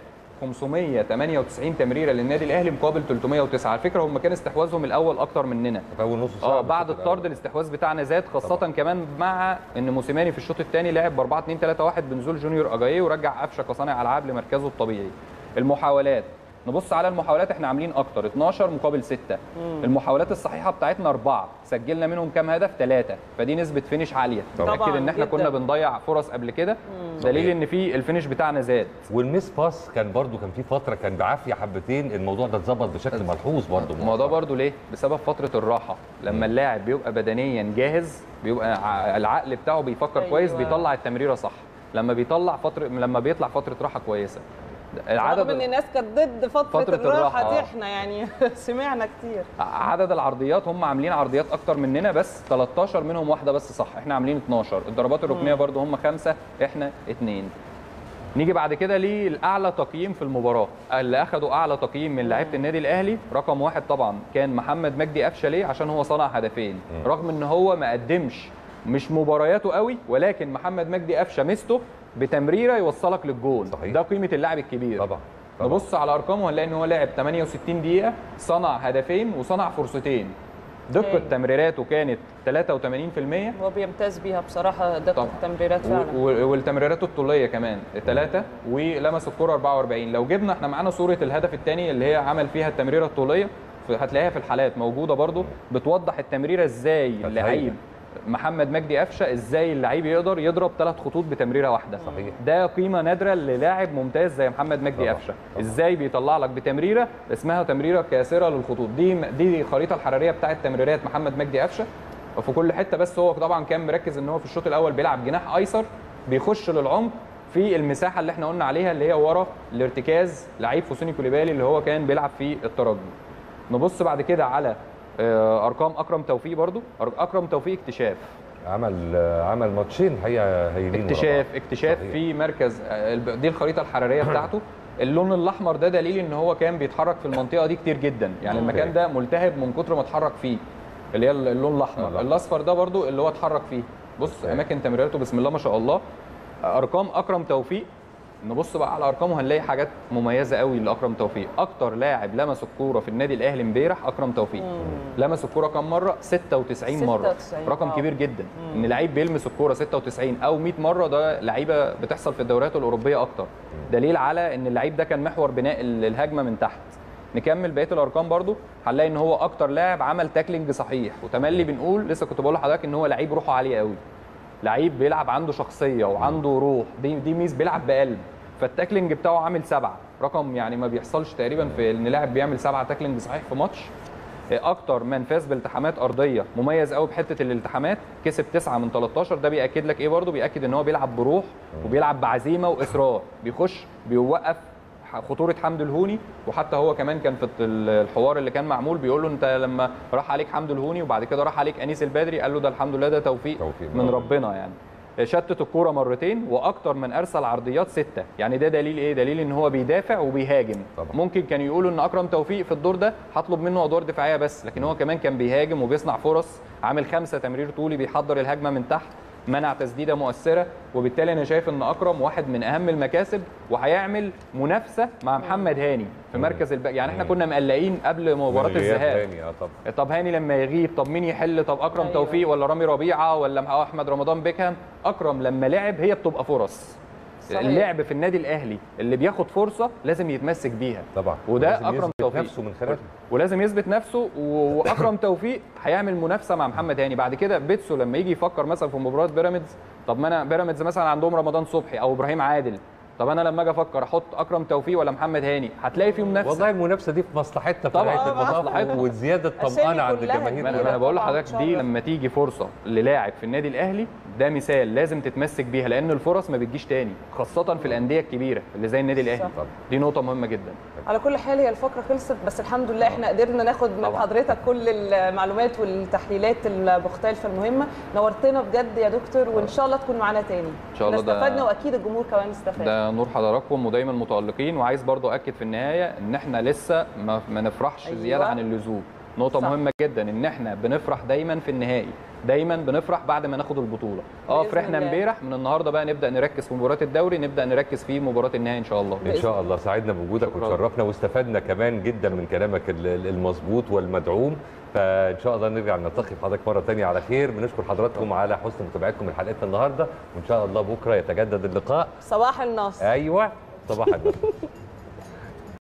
598 تمريره للنادي الاهلي مقابل 309 على فكره هم كان استحواذهم الاول اكتر مننا في اول نص ساعه اه بعد الطرد الاستحواذ بتاعنا زاد خاصه طبعا. كمان مع ان موسيماني في الشوط الثاني لعب ب 4 2 3 1 بنزول جونيور اجاييه ورجع قفشه كصانع العاب لمركزه الطبيعي المحاولات نبص على المحاولات احنا عاملين اكتر 12 مقابل 6 مم. المحاولات الصحيحه بتاعتنا أربعة سجلنا منهم كام هدف ثلاثة فدي نسبة فينش عالية طبعاً. تأكد ان احنا جداً. كنا بنضيع فرص قبل كده دليل صحيح. ان في الفينش بتاعنا زاد والميس باس كان برضو كان في فتره كان بعافيه حبتين الموضوع ده اتظبط بشكل ملحوظ برضو ما ده برضه ليه؟ بسبب فترة الراحة، لما اللاعب بيبقى بدنيا جاهز بيبقى ع- العقل بتاعه بيفكر أيوة. كويس بيطلع التمريرة صح، لما بيطلع فترة لما بيطلع فترة راحة كويسة. رغم ان الناس كانت ضد فتره, فترة الراحه الراحة، دي آه. احنا يعني سمعنا كتير عدد العرضيات هم عاملين عرضيات اكتر مننا بس 13 منهم واحده بس صح احنا عاملين 12 الضربات الركنيه مم. برضو هم خمسه احنا اثنين نيجي بعد كده للاعلى تقييم في المباراه اللي اخذوا اعلى تقييم من لعيبه النادي الاهلي رقم واحد طبعا كان محمد مجدي قفشه ليه عشان هو صنع هدفين رغم ان هو ما قدمش مش مبارياته قوي ولكن محمد مجدي قفشه مسته بتمريره يوصلك للجول صحيح. ده قيمه اللاعب الكبير طبعا طبعا. نبص على ارقامه هنلاقي ان هو لعب 68 دقيقه صنع هدفين وصنع فرصتين دقه أوكي. تمريراته كانت 83% هو بيمتاز بيها بصراحه دقه طبعاً. التمريرات فعلا و- و- والتمريرات الطوليه كمان ثلاثه ولمس الكره 44 لو جبنا احنا معانا صوره الهدف الثاني اللي هي عمل فيها التمريره الطوليه ف- هتلاقيها في الحالات موجوده برضو بتوضح التمريره ازاي كانت اللعيب هايلة. محمد مجدي قفشه ازاي اللعيب يقدر يضرب ثلاث خطوط بتمريره واحده صحيح. ده قيمه نادره للاعب ممتاز زي محمد مجدي طبعاً. قفشه طبعاً. ازاي بيطلع لك بتمريره اسمها تمريره كاسره للخطوط دي دي الخريطه الحراريه بتاعه تمريرات محمد مجدي قفشه وفي كل حته بس هو طبعا كان مركز ان هو في الشوط الاول بيلعب جناح ايسر بيخش للعمق في المساحه اللي احنا قلنا عليها اللي هي ورا الارتكاز لعيب فوسيني كوليبالي اللي هو كان بيلعب في الترجي نبص بعد كده على آه، ارقام اكرم توفيق برضو أر- اكرم توفيق اكتشاف عمل عمل ماتشين الحقيقه هايلين ورا اكتشاف بعض. اكتشاف صحيح. في مركز آه، الب- دي الخريطه الحراريه بتاعته اللون الاحمر ده دليل ان هو كان بيتحرك في المنطقه دي كتير جدا يعني أوكي. المكان ده ملتهب من كتر ما اتحرك فيه اللي هي اللون الاحمر الأحمر. الاصفر ده برضو اللي هو اتحرك فيه بص أوكي. اماكن تمريراته بسم الله ما شاء الله ارقام اكرم توفيق نبص بقى على ارقامه هنلاقي حاجات مميزه قوي لاكرم توفيق اكتر لاعب لمس الكوره في النادي الاهلي امبارح اكرم توفيق لمس الكوره كم مره 96 مره 96 رقم واو. كبير جدا ان لعيب بيلمس الكوره 96 او 100 مره ده لعيبه بتحصل في الدوريات الاوروبيه اكتر دليل على ان اللعيب ده كان محور بناء ال- الهجمه من تحت نكمل بقيه الارقام برضو هنلاقي ان هو اكتر لاعب عمل تاكلينج صحيح وتملي بنقول لسه كنت بقول لحضرتك ان هو لعيب روحه عاليه قوي لعيب بيلعب عنده شخصيه وعنده روح دي دي ميز بيلعب بقلب فالتاكلينج بتاعه عامل سبعه رقم يعني ما بيحصلش تقريبا في ان لاعب بيعمل سبعه تاكلينج صحيح في ماتش اكتر من فاز بالتحامات ارضيه مميز قوي بحته الالتحامات كسب 9 من 13 ده بياكد لك ايه برده بياكد ان هو بيلعب بروح وبيلعب بعزيمه واصرار بيخش بيوقف خطوره حمد الهوني وحتى هو كمان كان في الحوار اللي كان معمول بيقول له انت لما راح عليك حمد الهوني وبعد كده راح عليك انيس البدري قال له ده الحمد لله ده توفيق, توفيق. من ربنا يعني شتت الكوره مرتين واكتر من ارسل عرضيات سته يعني ده دليل ايه دليل ان هو بيدافع وبيهاجم طبعا. ممكن كان يقولوا ان اكرم توفيق في الدور ده هطلب منه ادوار دفاعيه بس لكن هو كمان كان بيهاجم وبيصنع فرص عامل خمسه تمرير طولي بيحضر الهجمه من تحت منع تسديده مؤثره وبالتالي انا شايف ان اكرم واحد من اهم المكاسب وهيعمل منافسه مع محمد هاني في مركز الب... يعني احنا كنا مقلقين قبل مباراه من غياب الذهاب هاني، اه طبعا طب هاني لما يغيب طب مين يحل طب اكرم أيوة. أيوة. توفيق ولا رامي ربيعه ولا احمد رمضان بيكهام اكرم لما لعب هي بتبقى فرص صحيح. اللعب في النادي الاهلي اللي بياخد فرصه لازم يتمسك بيها طبعا وده ولازم اكرم يثبت توفيق نفسه من خلالها ولازم يثبت نفسه و- واكرم توفيق هيعمل منافسه مع محمد هاني بعد كده بيتسو لما يجي يفكر مثلا في مباراه بيراميدز طب ما انا بيراميدز مثلا عندهم رمضان صبحي او ابراهيم عادل طب انا لما اجي افكر احط اكرم توفيق ولا محمد هاني هتلاقي فيهم منافسه والله المنافسه دي في مصلحتنا في طبعاً. رعايه آه، المضاف مصلحتنا. وزياده أسامي طمانه عند كلها الجماهير ما انا ما أنا بقول لحضرتك دي لما تيجي فرصه للاعب في النادي الاهلي ده مثال لازم تتمسك بيها لان الفرص ما بتجيش تاني خاصه في الانديه الكبيره اللي زي النادي الاهلي صح. دي نقطه مهمه جدا على كل حال هي الفقره خلصت بس الحمد لله احنا قدرنا ناخد من طبعاً. حضرتك كل المعلومات والتحليلات المختلفه المهمه نورتنا بجد يا دكتور وان شاء الله تكون معانا تاني إن شاء الله احنا ده- استفدنا واكيد الجمهور كمان استفاد ده نور حضراتكم ودايما متالقين وعايز برضو اكد في النهايه ان احنا لسه ما, ما نفرحش أيوة. أيوة. زياده عن اللزوم نقطه صح. مهمه جدا ان احنا بنفرح دايما في النهائي دايما بنفرح بعد ما ناخد البطوله اه بإذن فرحنا الله. امبارح من النهارده بقى نبدا نركز في مباراه الدوري نبدا نركز في مباراه النهائي ان شاء الله ان شاء الله سعدنا بوجودك شكراً. وتشرفنا واستفدنا كمان جدا من كلامك ال- ال- المظبوط والمدعوم فان شاء الله نرجع نلتقي في حضرتك مره ثانيه على خير بنشكر حضراتكم على حسن متابعتكم لحلقتنا النهارده وان شاء الله بكره يتجدد اللقاء صباح النصر ايوه صباح الخير